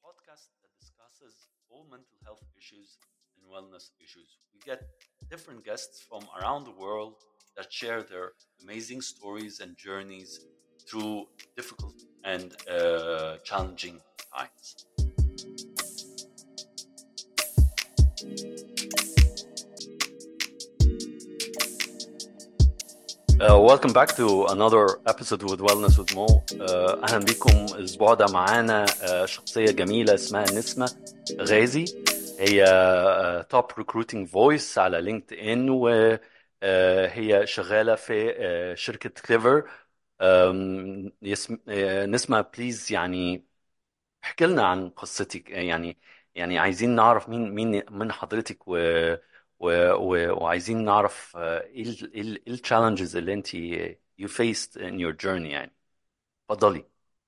podcast that discusses all mental health issues and wellness issues. We get different guests from around the world that share their amazing stories and journeys through difficult and uh, challenging times. Uh, welcome back to another episode with Wellness with Mo. Uh, اهلا بيكم الاسبوع ده معانا uh, شخصيه جميله اسمها نسمه غازي هي توب ريكروتنج فويس على لينكد ان وهي شغاله في uh, شركه كليفر نسمه بليز يعني احكي لنا عن قصتك يعني يعني عايزين نعرف مين مين من حضرتك و و... و... وعايزين نعرف آه، ايه ال... ايه ال- إيه التشالنجز اللي انت you faced in your journey يعني اتفضلي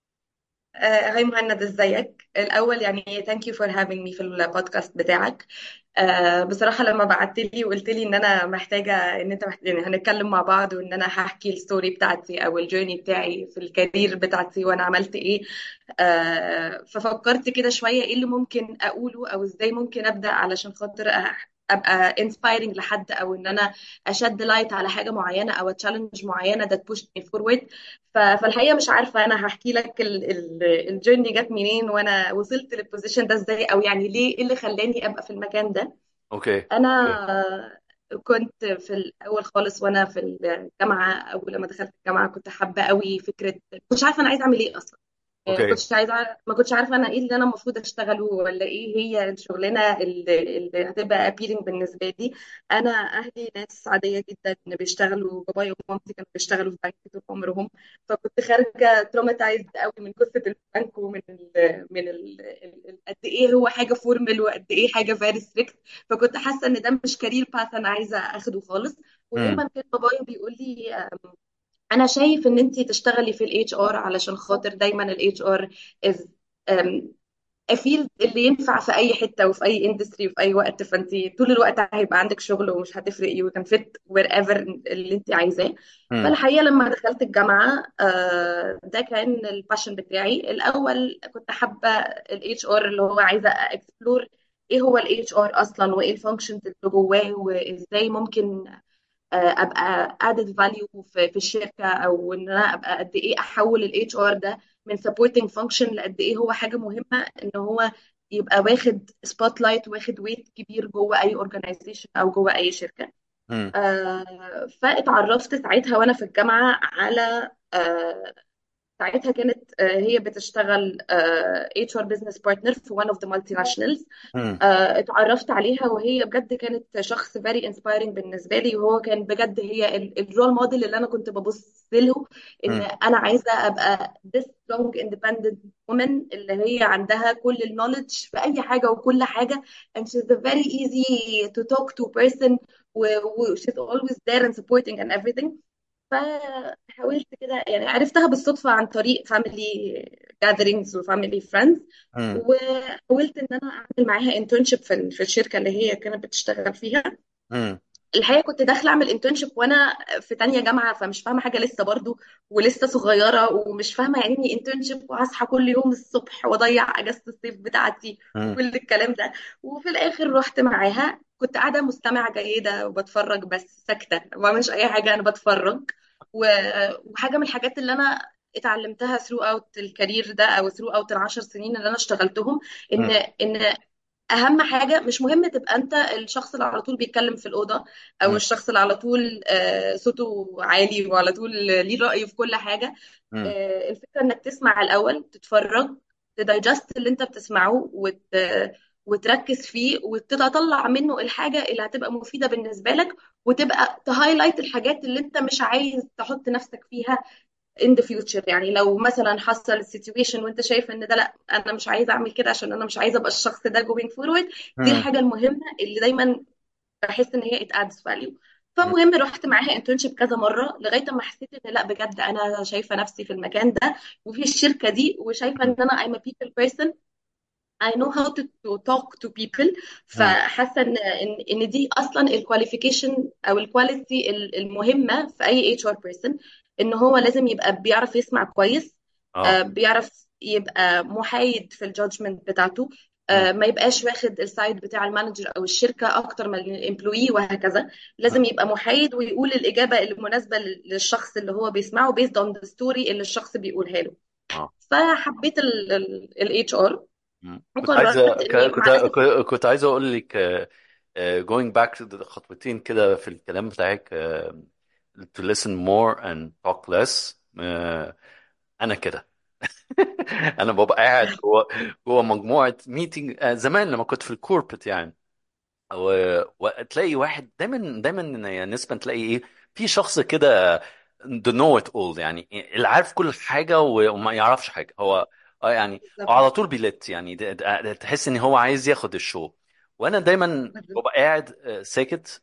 آه، هاي مهند ازيك الاول يعني thank you for having me في البودكاست بتاعك آه، بصراحه لما بعت لي وقلت لي ان انا محتاجه ان انت محتاج يعني هنتكلم مع بعض وان انا هحكي الستوري بتاعتي او الجيرني بتاعي في الكارير بتاعتي وانا عملت ايه آه، ففكرت كده شويه ايه اللي ممكن اقوله او ازاي ممكن ابدا علشان خاطر أ- ابقى inspiring لحد او ان انا اشد لايت على حاجه معينه او تشالنج معينه that pushed me forward ف- فالحقيقه مش عارفه انا هحكي لك الجيرني جت منين وانا وصلت للبوزيشن ده ازاي او يعني ليه ايه اللي خلاني ابقى في المكان ده اوكي اوكي انا كنت في الاول خالص وانا في الجامعه اول لما دخلت الجامعه كنت حابه قوي فكره كنتش عارفه انا عايزه اعمل ايه اصلا يعني ما اوكي كنتش عايزه أعرف- ما كنتش عارفه انا ايه اللي انا المفروض اشتغله ولا ايه هي الشغلانه اللي, اللي هتبقى ابيلينج بالنسبه لي انا اهلي ناس عاديه جدا بيشتغلوا بابايا ومامتي كانوا بيشتغلوا في بنك طول عمرهم فكنت خارجه تروماتايزد قوي من قصه البنك ومن ال من ال ال- قد ايه هو حاجه فورمال وقد ايه حاجه فيري ستريكت فكنت حاسه ان ده مش كارير باث انا عايزه اخده خالص امم ودايما كان بابايا بيقول لي انا شايف ان انت تشتغلي في الاتش ار علشان خاطر دايما الاتش ار از فيلد اللي ينفع في اي حته وفي اي اندستري وفي اي وقت فانت طول الوقت هيبقى عندك شغل ومش هتفرق يو كان فيت وير ايفر اللي انت عايزاه امم فالحقيقه لما دخلت الجامعه آه، ده كان الباشن بتاعي الاول كنت حابه الاتش ار اللي هو عايزه اكسبلور ايه هو الاتش ار اصلا وايه الفانكشنز اللي جواه وازاي ممكن ابقى added value في في الشركه او ان انا ابقى قد ايه احول الاتش ار ده من supporting function لقد ايه هو حاجه مهمه ان هو يبقى واخد سبوت لايت واخد ويت كبير جوه اي اورجانيزيشن او جوه اي شركه امم آه، فاتعرفت ساعتها وانا في الجامعه على آه، ساعتها كانت آه، هي بتشتغل اتش ار بزنس بارتنر في one of the multinationals امم آه، اتعرفت عليها وهي بجد كانت شخص very inspiring بالنسبة لي وهو كان بجد هي الرول موديل اللي أنا كنت ببص له إن امم أنا عايزة أبقى this strong independent woman اللي هي عندها كل النولج في أي حاجة وكل حاجة and she's a very easy to talk to person و و- she's always there and supporting and everything فحاولت كده يعني عرفتها بالصدفة عن طريق family gatherings و family friends امم وحاولت ان انا اعمل معاها انترنشيب في ال- في الشركه اللي هي كانت بتشتغل فيها امم الحقيقه كنت داخله اعمل انترنشيب وانا في تانية جامعه فمش فاهمه حاجه لسه برضو ولسه صغيره ومش فاهمه يعني ايه انترنشيب وهصحى كل يوم الصبح واضيع اجازه الصيف بتاعتي امم وكل الكلام ده وفي الاخر رحت معاها كنت قاعده مستمعه جيده وبتفرج بس ساكته ما بعملش اي حاجه انا بتفرج و- وحاجه من الحاجات اللي انا اتعلمتها ثرو اوت الكارير ده او ثرو اوت العشر سنين اللي انا اشتغلتهم ان ان اهم حاجه مش مهم تبقى انت الشخص اللي على طول بيتكلم في الاوضه او امم الشخص اللي على طول آه، صوته عالي وعلى طول ليه راي في كل حاجه امم آه، الفكره انك تسمع الاول تتفرج تدايجست اللي انت بتسمعه وت... وتركز فيه وتطلع منه الحاجه اللي هتبقى مفيده بالنسبه لك وتبقى تهايلايت الحاجات اللي انت مش عايز تحط نفسك فيها in the future يعني لو مثلا حصل السيتويشن وانت شايف ان ده لا انا مش عايزه اعمل كده عشان انا مش عايزه ابقى الشخص ده going forward دي امم الحاجه المهمه اللي دايما بحس ان هي it adds value فمهم رحت معاها انترنشيب كذا مره لغايه ما حسيت ان لا بجد انا شايفه نفسي في المكان ده وفي الشركه دي وشايفه ان انا I'm a people person I know how to, to talk to people امم فحاسه ان ان ان دي اصلا الكواليفيكيشن او الكواليتي المهمه في اي اتش ار بيرسون ان هو لازم يبقى بيعرف يسمع كويس اه آه، بيعرف يبقى محايد في الجادجمنت بتاعته مم. آه، ما يبقاش واخد السايد بتاع المانجر او الشركه اكتر من الامبلوي وهكذا لازم يبقى محايد ويقول الاجابه المناسبه لل- للشخص اللي هو بيسمعه based on the story اللي الشخص بيقولها له اه فحبيت الاتش ار مم. كنت عايز وقررت ك- اني كنت مع الاسف كنت عايز اقول لك آه، آه، going back to the خطوتين كده في الكلام بتاعك آه، to listen more and talk less آه، انا كده انا ببقى قاعد جوه جوه مجموعه ميتنج زمان لما كنت في الكوربت يعني و- وتلاقي واحد دايما دايما يعني نسبة تلاقي ايه في شخص كده the know it all يعني اللي عارف كل حاجة و- وما يعرفش حاجة هو اه يعني هو بالظبط على طول بيلت يعني ده- ده- تحس ان هو عايز ياخد الشو وانا دايما بالظبط ببقى قاعد آه، ساكت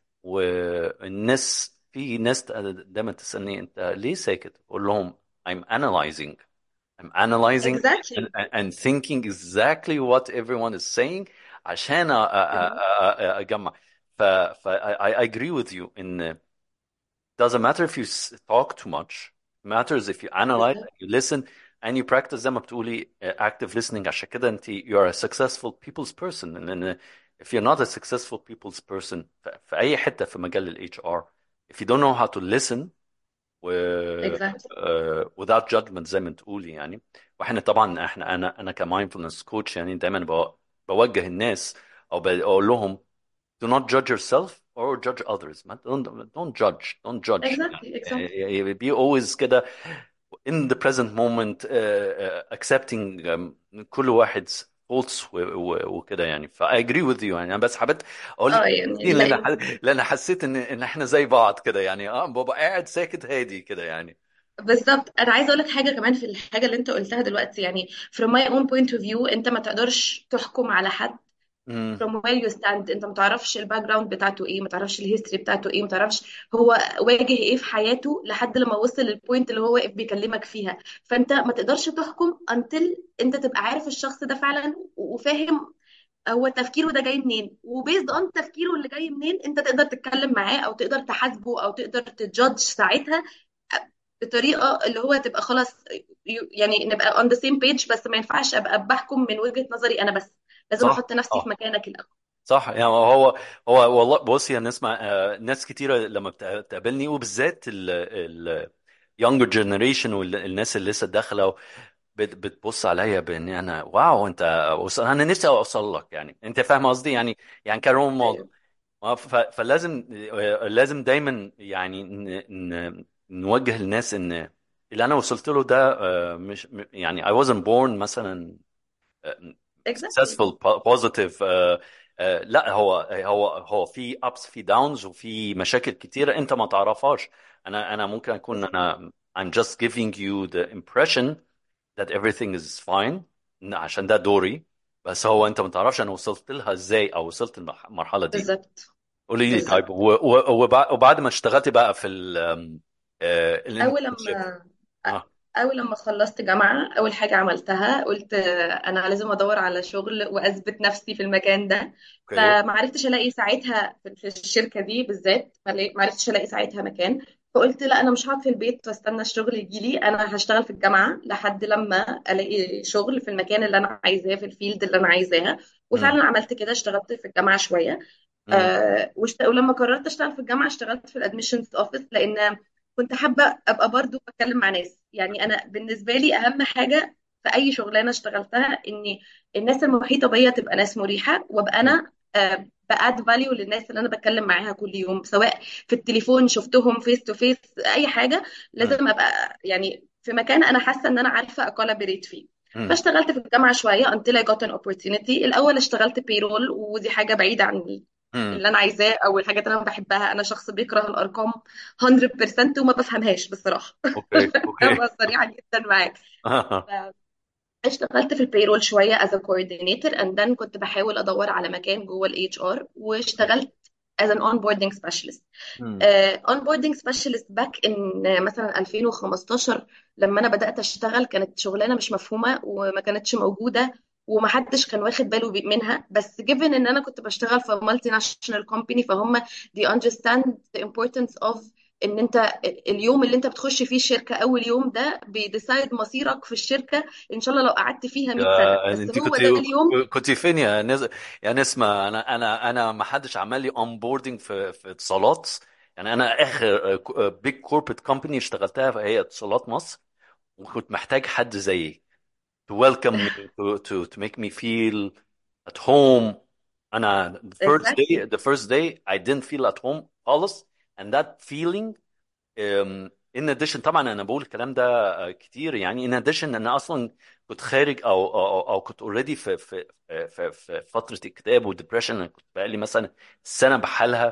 والناس في ناس دايما تسألني انت ليه ساكت؟ اقول لهم I'm analyzing I'm analyzing and, exactly and thinking exactly what everyone is saying عشان أ- أ- Mhm. أ- أ- أجمع ف, ف I, I agree with you in doesn't matter if you s- talk too much matters if you analyze بالظبط you listen and you practice زي ما بتقولي uh, active listening عشان كده انت you are a successful people's person and then uh, if you're not a successful people's person ف- في أي حتة في مجال ال HR if you don't know how to listen و exactly آه، without judgment زي ما تقولي يعني واحنا طبعا احنا انا انا كمايندفولنس كوتش يعني دايما بو- بوجه الناس او بقول لهم do not judge yourself or judge others ما don't don't judge don't judge exactly exactly يعني be always كده in the present moment uh, uh, accepting um, كل واحد faults و- و- وكده يعني ف I agree with you يعني انا بس حبيت اقول لك اه يعني لان انا لان ح- لان حسيت ان ان احنا زي بعض كده يعني اه بابا قاعد ساكت هادي كده يعني بالظبط انا عايزه اقول لك حاجه كمان في الحاجه اللي انت قلتها دلوقتي يعني from my own point of view انت ما تقدرش تحكم على حد امم from where you stand انت ما تعرفش الباك جراوند بتاعته ايه ما تعرفش الهيستوري بتاعته ايه ما تعرفش هو واجه ايه في حياته لحد لما وصل للبوينت اللي هو واقف بيكلمك فيها فانت ما تقدرش تحكم until انت تبقى عارف الشخص ده فعلا وفاهم هو تفكيره ده جاي منين وبيزد اون تفكيره اللي جاي منين انت تقدر تتكلم معاه او تقدر تحاسبه او تقدر تجادج ساعتها بطريقه اللي هو تبقى خلاص يعني نبقى on the same page بس ما ينفعش ابقى بحكم من وجهة نظري انا بس لازم صح احط نفسي في اه مكانك الاول صح يعني هو هو والله بص يا نسمع آه، ناس كتيرة لما بت- بتقابلني وبالذات ال ال younger generation والناس اللي لسه داخلة بت- بتبص عليا بان انا واو انت وصل انا نفسي اوصل لك يعني انت فاهم قصدي يعني يعني كرول موديل ايوه آه، ف- فلازم آه، لازم دايما يعني ن- ن- نوجه الناس ان اللي انا وصلت له ده آه، مش م- يعني I wasn't born مثلا آه، exactly successful po- positive آه، آه، لا هو هو هو في ups في downs وفي مشاكل كتيرة انت ما تعرفهاش انا انا ممكن اكون بالظبط انا I'm just giving you the impression that everything is fine إن- عشان ده دوري بس هو انت ما تعرفش انا وصلت لها ازاي او وصلت المرحله دي بالظبط قولي لي طيب بالظبط و- و- وبع- وبعد ما اشتغلتي بقى في ال اول الانترنشيب لما اه اول لما خلصت جامعة اول حاجة عملتها قلت آه، انا لازم ادور على شغل واثبت نفسي في المكان ده اوكي فما عرفتش الاقي ساعتها في في الشركة دي بالذات ما لقي- ما عرفتش الاقي ساعتها مكان فقلت لا انا مش هقعد في البيت واستنى الشغل يجي لي انا هشتغل في الجامعة لحد لما الاقي شغل في المكان اللي انا عايزاه في الفيلد اللي انا عايزاها امم وفعلا عملت كده اشتغلت في الجامعة شوية امم آه واشت... ولما قررت اشتغل في الجامعه اشتغلت في الادميشنز اوفيس لان كنت حابه ابقى برضو بتكلم مع ناس يعني انا بالنسبه لي اهم حاجه في اي شغلانه اشتغلتها ان الناس المحيطه بيا تبقى ناس مريحه وابقى انا آه باد فاليو للناس اللي انا بتكلم معاها كل يوم سواء في التليفون شفتهم فيس تو فيس اي حاجه امم لازم ابقى يعني في مكان انا حاسه ان انا عارفه اكولابريت فيه امم فاشتغلت في الجامعه شويه until I got an opportunity الاول اشتغلت payroll ودي حاجه بعيده عن امم اللي انا عايزاه او الحاجات اللي انا بحبها انا شخص بيكره الارقام 100% وما بفهمهاش بصراحه اوكي اوكي ابقى صريحه جدا معاك آه. اشتغلت في البيرول شويه از ا coordinator and then كنت بحاول ادور على مكان جوه الاتش ار واشتغلت as an onboarding specialist امم uh, onboarding specialist back in uh, مثلا 2015 لما انا بدأت اشتغل كانت شغلانه مش مفهومه وما كانتش موجوده ومحدش كان واخد باله بي- منها بس given ان انا كنت بشتغل في multinational company فهم they understand the importance of ان انت اليوم اللي انت بتخش فيه الشركه اول يوم ده بيديسايد مصيرك في الشركه ان شاء الله لو قعدت فيها 100 سنه آه، بس انت هو كنت ده اليوم كنت فين يا نز... يا نسمة انا انا انا ما حدش عمل لي اون بوردنج في في اتصالات يعني انا اخر بيج كوربريت كومباني اشتغلتها هي اتصالات مصر وكنت محتاج حد زيي to welcome me to to to make me feel at home انا the first day exactly the first day I didn't feel at home خالص and that feeling um, in addition طبعا انا بقول الكلام ده آه، كتير يعني in addition انا اصلا كنت خارج او او, أو كنت اوريدي في في في في فتره اكتئاب وديبريشن انا كنت بقالي مثلا سنه بحالها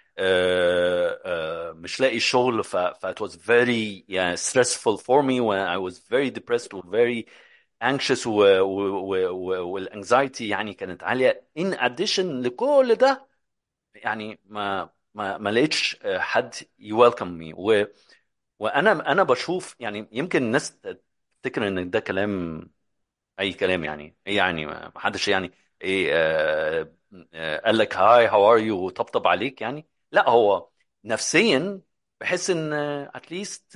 آه، آه، مش لاقي شغل ف ف it was very يعني stressful for me when I was very depressed و very anxious و و و و والانكزايتي يعني كانت عاليه in addition لكل ده يعني ما ما ما لقيتش آه، حد يويلكم مي و وانا انا بشوف يعني يمكن الناس تفتكر ان ده كلام اي كلام يعني ايه يعني ما ما حدش يعني ايه آه آه قال لك هاي هاو ار يو وطبطب عليك يعني لا هو نفسيا بحس ان اتليست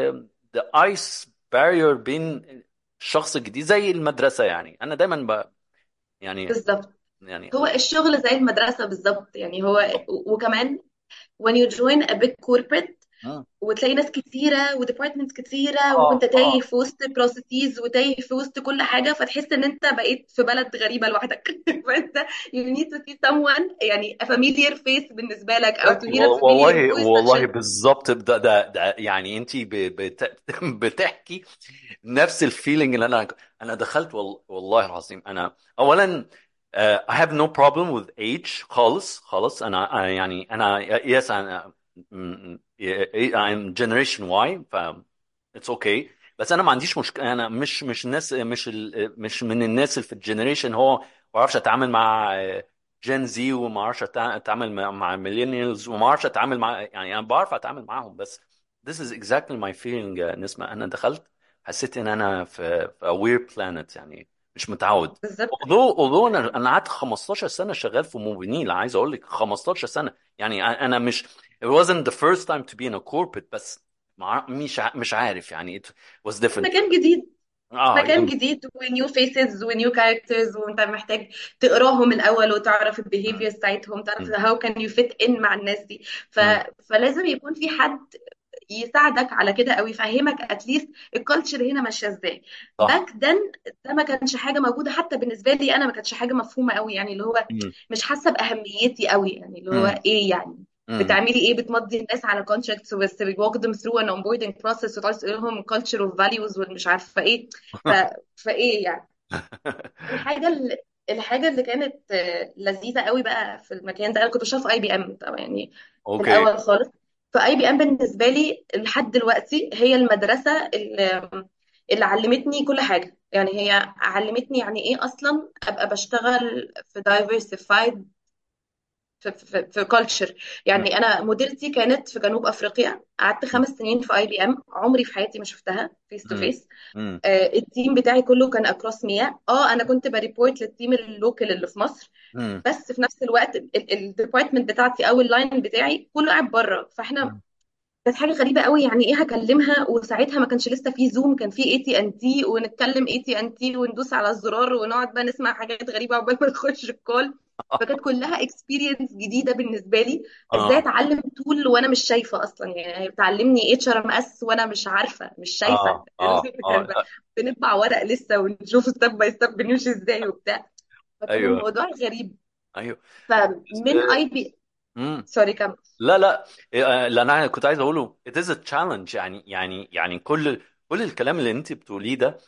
ذا ايس بارير بين الشخص الجديد زي المدرسه يعني انا دايما ب يعني بالظبط يعني هو الشغل زي المدرسه بالظبط يعني هو وكمان when you join a big corporate مم. وتلاقي ناس كتيرة وديبارتمنتس كتيرة اه وانت اه تايه في وسط بروسيسز وتايه في وسط كل حاجة فتحس ان انت بقيت في بلد غريبة لوحدك فانت you need to see someone يعني a familiar face بالنسبة لك او to Exactly. hear a وال- familiar والله voice والله عشان بالظبط ده ده, ده يعني انت بت بتحكي نفس الفيلينج اللي انا انا دخلت وال- والله العظيم انا اولا uh, I have no problem with age خالص خالص انا أنا يعني انا yes انا م- I'm generation Y ف it's okay بس انا ما عنديش مشكله انا مش مش الناس مش ال, مش من الناس اللي في الجنريشن هو ما بعرفش اتعامل مع جين زي وما اعرفش أتع- اتعامل مع مع ميلينيالز وما اعرفش اتعامل مع يعني انا بعرف اتعامل معاهم بس this is exactly my feeling يا نسمة انا دخلت حسيت ان انا في في a weird planet يعني مش متعود بالظبط although although انا انا قعدت 15 سنه شغال في موبينيل عايز اقول لك 15 سنه يعني انا مش it wasn't the first time to be in a corporate بس مع- مش ع- مش عارف يعني it was different مكان جديد اه مكان يعني جديد ونيو فيسز ونيو كاركترز وانت محتاج تقراهم الاول وتعرف م- البيهيفير بتاعتهم تعرف م- هاو كان يو فيت ان مع الناس دي ف... م. فلازم يكون في حد يساعدك على كده او يفهمك اتليست الكالتشر هنا ماشيه ازاي صح باك then ده ما كانش حاجه موجوده حتى بالنسبه لي انا ما كانتش حاجه مفهومه قوي يعني اللي هو م- مش حاسه باهميتي قوي يعني اللي هو م- ايه يعني م. بتعملي ايه بتمضي الناس على كونتراكتس بس بتوك them through an onboarding process وتقعدي تقول لهم culture of values والمش عارفه ايه ف... فايه يعني الحاجه اللي الحاجه اللي كانت آه، لذيذه قوي بقى في المكان ده انا كنت بشتغل في اي بي ام طبعا يعني في اوكي الاول خالص فاي بي ام بالنسبه لي لحد دلوقتي هي المدرسه اللي, اللي علمتني كل حاجه يعني هي علمتني يعني ايه اصلا ابقى بشتغل في diversified في في في كلتشر م- يعني انا مديرتي كانت في جنوب افريقيا قعدت م- خمس سنين في اي بي ام عمري في حياتي ما شفتها فيس تو م- فيس م- التيم بتاعي كله كان اكروس مياه اه انا كنت بريبورت للتيم اللوكال اللي في مصر م- بس في نفس الوقت الديبارتمنت بتاعتي او اللاين بتاعي كله قاعد بره فاحنا م. كانت حاجه غريبه قوي يعني ايه هكلمها وساعتها ما كانش لسه في زوم كان في اي تي ان تي ونتكلم اي تي ان تي وندوس على الزرار ونقعد بقى نسمع حاجات غريبه عقبال ما نخش الكول فكانت كلها اكسبيرينس جديده بالنسبه لي ازاي اه اتعلم تول وانا مش شايفه اصلا يعني هي بتعلمني اتش ار ام اس وانا مش عارفه مش شايفه اه اه كان اه بنطبع ورق لسه ونشوف ستيب باي ستيب بنمشي ازاي وبتاع فكان ايوه الموضوع غريب ايوه فمن اي بي امم سوري كم لا لا إيه، اللي انا كنت عايز اقوله it is a challenge يعني يعني يعني كل كل الكلام اللي انت بتقوليه ده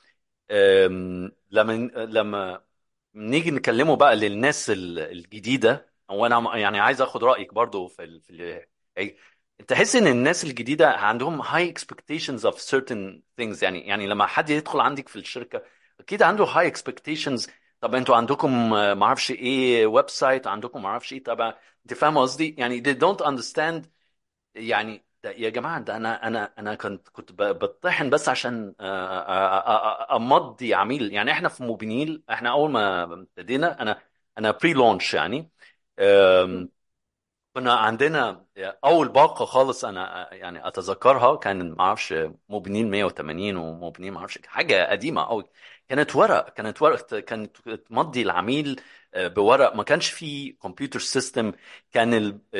أم، لما لما نيجي نكلمه بقى للناس ال- الجديده وانا يعني عايز اخد رايك برضو في ال... في ال... أي- تحس ان الناس الجديده عندهم high expectations of certain things يعني يعني لما حد يدخل عندك في الشركه اكيد عنده high expectations طب انتوا عندكم آه، ما اعرفش ايه ويب سايت عندكم ما اعرفش ايه طبعا انت فاهم قصدي يعني they don't understand يعني ده يا جماعه ده انا انا انا كنت كنت ب- بطحن بس عشان آه، آه، آه، آه، امضي عميل يعني احنا في موبينيل احنا اول ما ابتدينا انا انا بري لونش يعني كنا عندنا اول باقه خالص انا يعني اتذكرها كان ما اعرفش موبنين 180 وموبنين ما اعرفش حاجه قديمه قوي كانت ورق كانت ورق كانت تمضي العميل آه، بورق ما كانش فيه كمبيوتر سيستم كان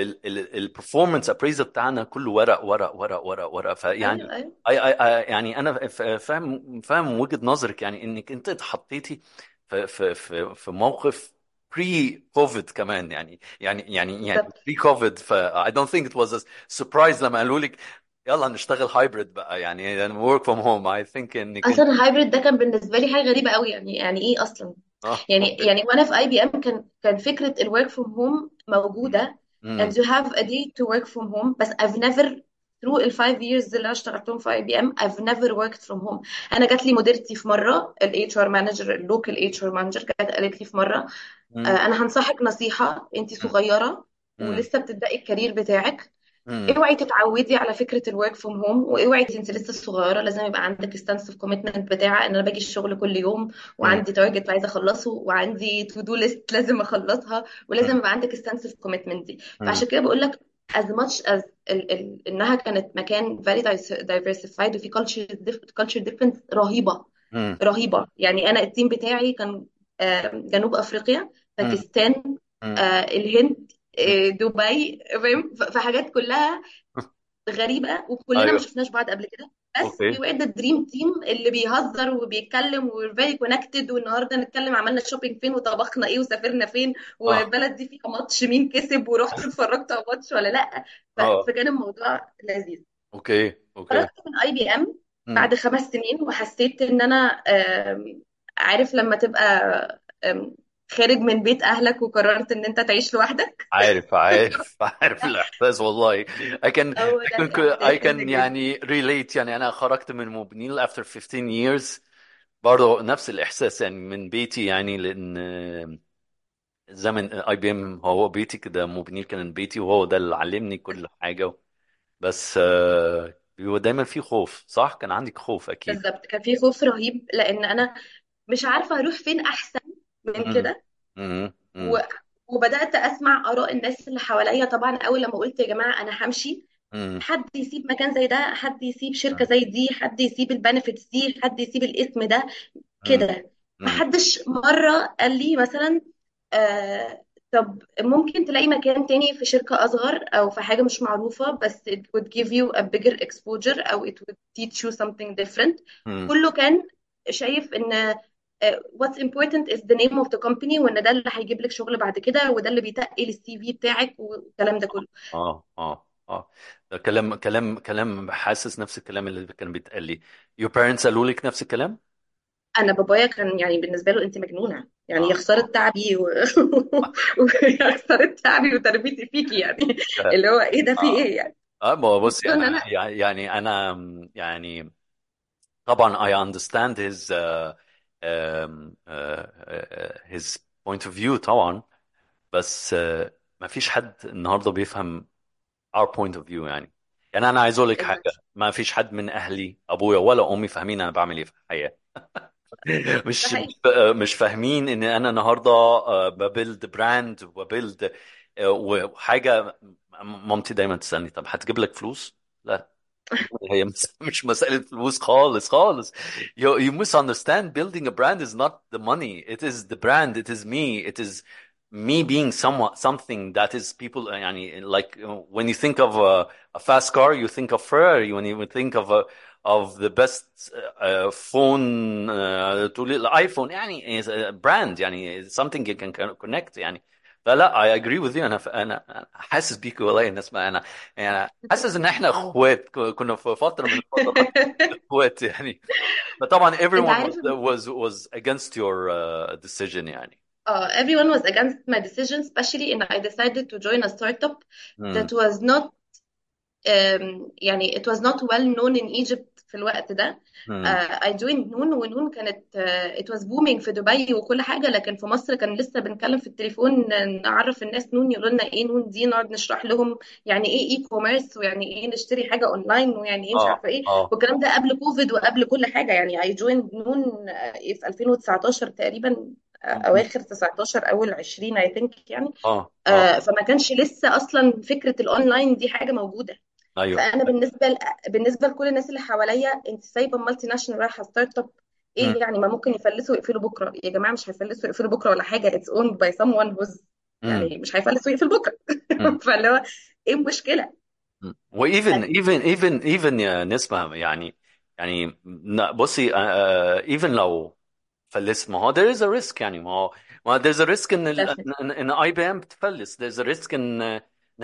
البرفورمانس ابريزل بتاعنا كله ورق ورق ورق ورق ورق ايوه فيعني ايوه أي أي أي يعني انا ف- فاهم فاهم وجهة نظرك يعني انك انت اتحطيتي في في في في موقف بري كوفيد كمان يعني يعني يعني يعني بالظبط بري كوفيد ف I don't think it was a surprise لما قالوا لك يلا نشتغل هايبرد بقى يعني يعني work from home I think انك انت اصلا الهايبرد ده كان بالنسبه لي حاجه غريبه قوي يعني يعني ايه اصلا اه يعني اوكي يعني وانا في اي بي ام كان كان فكره الورك فروم هوم موجوده and امم you have a day to work from home بس I've never through ال five years اللي انا اشتغلتهم في اي بي ام I've never worked from home انا جات لي مديرتي في مره ال HR مانجر اللوكال HR مانجر جت قالت لي في مره آه، امم انا هنصحك نصيحه انت صغيره امم ولسه بتبداي الكارير بتاعك امم اوعي تتعودي على فكره الورك فروم هوم واوعي انت لسه صغيره لازم يبقى عندك ستانس اوف كوميتمنت بتاع ان انا باجي الشغل كل يوم وعندي تارجت عايزه اخلصه وعندي تو دو ليست لازم اخلصها ولازم يبقى عندك ستانس اوف كوميتمنت دي امم فعشان كده بقول لك as much as ال ال انها كانت مكان very diversified وفي culture dif- culture difference رهيبه امم رهيبه يعني انا التيم بتاعي كان آه، جنوب افريقيا امم باكستان آه، الهند آه، دبي فاهم ف- فحاجات كلها غريبه وكلنا ما ايوه شفناش بعض قبل كده بس اوكي we were the dream team اللي بيهزر وبيتكلم و we're very connected والنهارده نتكلم عملنا شوبينج فين وطبخنا ايه وسافرنا فين اه والبلد دي فيها ماتش مين كسب ورحت اتفرجت على ماتش ولا لا ف- اه فكان الموضوع لذيذ اوكي اوكي خرجت من اي بي ام امم بعد خمس سنين وحسيت ان انا آم، عارف لما تبقى آم، خارج من بيت اهلك وقررت ان انت تعيش لوحدك عارف عارف عارف الاحساس والله I can هو I ده can I الاحساس اللي can جالي يعني relate يعني انا خرجت من موبنيل after 15 years برضه نفس الاحساس يعني من بيتي يعني لان زمن اي بي ام هو بيتي كده موبنيل كان بيتي وهو ده اللي علمني كل حاجه بس آه، بيبقى دايما في خوف صح كان عندك خوف اكيد بالظبط كان في خوف رهيب لان انا مش عارفه اروح فين احسن من امم كده امم و... وبدات اسمع اراء الناس اللي حواليا طبعا اول لما قلت يا جماعه انا همشي امم حد يسيب مكان زي ده حد يسيب شركه زي دي حد يسيب البنفيتس دي حد يسيب الاسم ده كده امم محدش مره قال لي مثلا آه طب ممكن تلاقي مكان تاني في شركة أصغر أو في حاجة مش معروفة بس it would give you a bigger exposure أو it would teach you something different امم كله كان شايف إن آه، what's important is the name of the company وإن ده اللي هيجيب لك شغل بعد كده وده اللي بيتقل السي في بتاعك والكلام ده كله اه اه اه ده كلام كلام كلام حاسس نفس الكلام اللي كان بيتقال لي your parents قالوا لك نفس الكلام أنا بابايا كان يعني بالنسبة له أنت مجنونة يعني يا اه خسارة اه تعبي و... ويا خسارة تعبي وتربيتي فيكي يعني اللي هو إيه ده في اه إيه يعني اه ما هو بصي خصوصا إن انا أنا يعني يعني انا يعني طبعا I understand his uh, um, uh, uh, his point of view طبعا بس uh, ما فيش حد النهارده بيفهم our point of view يعني يعني انا عايز اقول لك حاجه exactly. ما فيش حد من اهلي ابويا ولا امي فاهمين انا بعمل ايه في الحياه ده مش حقيقي مش فاهمين ان انا النهارده آه، ببيلد براند وببيلد آه، وحاجه مامتي دايما تسالني طب هتجيب لك فلوس؟ لا هي مش مش مسألة فلوس خالص خالص you, you misunderstand building a brand is not the money it is the brand it is me it is me being somewhat something that is people يعني like when you think of a, a fast car you think of Ferrari when you think of a of the best uh, phone uh, تقولي الايفون يعني is a brand يعني something you can connect يعني فلا I agree with you انا انا أنا حاسس بيك والله الناس ما انا يعني حاسس ان احنا اخوات ك- كنا في فتره من الفترات اخوات يعني فطبعا انت everyone was عارف was was against your uh, decision يعني uh, everyone was against my decision especially and I decided to join a startup امم that was not um, يعني it was not well known in Egypt في الوقت ده امم uh, I joined نون ونون كانت uh, it was booming في دبي وكل حاجة لكن في مصر كان لسه بنتكلم في التليفون نعرف الناس نون يقولوا لنا ايه نون دي نقعد نشرح لهم يعني ايه اي كوميرس ويعني ايه نشتري حاجة اونلاين ويعني ايه مش اه عارفة ايه اه والكلام ده قبل كوفيد وقبل كل حاجة يعني I joined نون uh, في 2019 تقريبا م- اواخر 19 اول 20 اي ثينك يعني اه اه آه، فما كانش لسه اصلا فكره الاونلاين دي حاجه موجوده ايوه فانا بالنسبه ل... بالنسبه لكل الناس اللي حواليا انت سايبه مالتي ناشونال رايحه ستارت اب م- ايه يعني ما ممكن يفلسوا ويقفلوا بكره يا جماعه مش هيفلسوا ويقفلوا بكره ولا حاجه اتس اون باي سم ون who's م- يعني مش هيفلس ويقفل بكره م- فاللي هو ايه المشكله وايفن ايفن ايفن ايفن يا نسمة يعني يعني ن- بصي ايفن لو فلست ما هو there is a risk يعني ما هو ما هو there's a risk ان ال- definitely ان ان اي بي ام بتفلس there's a risk ان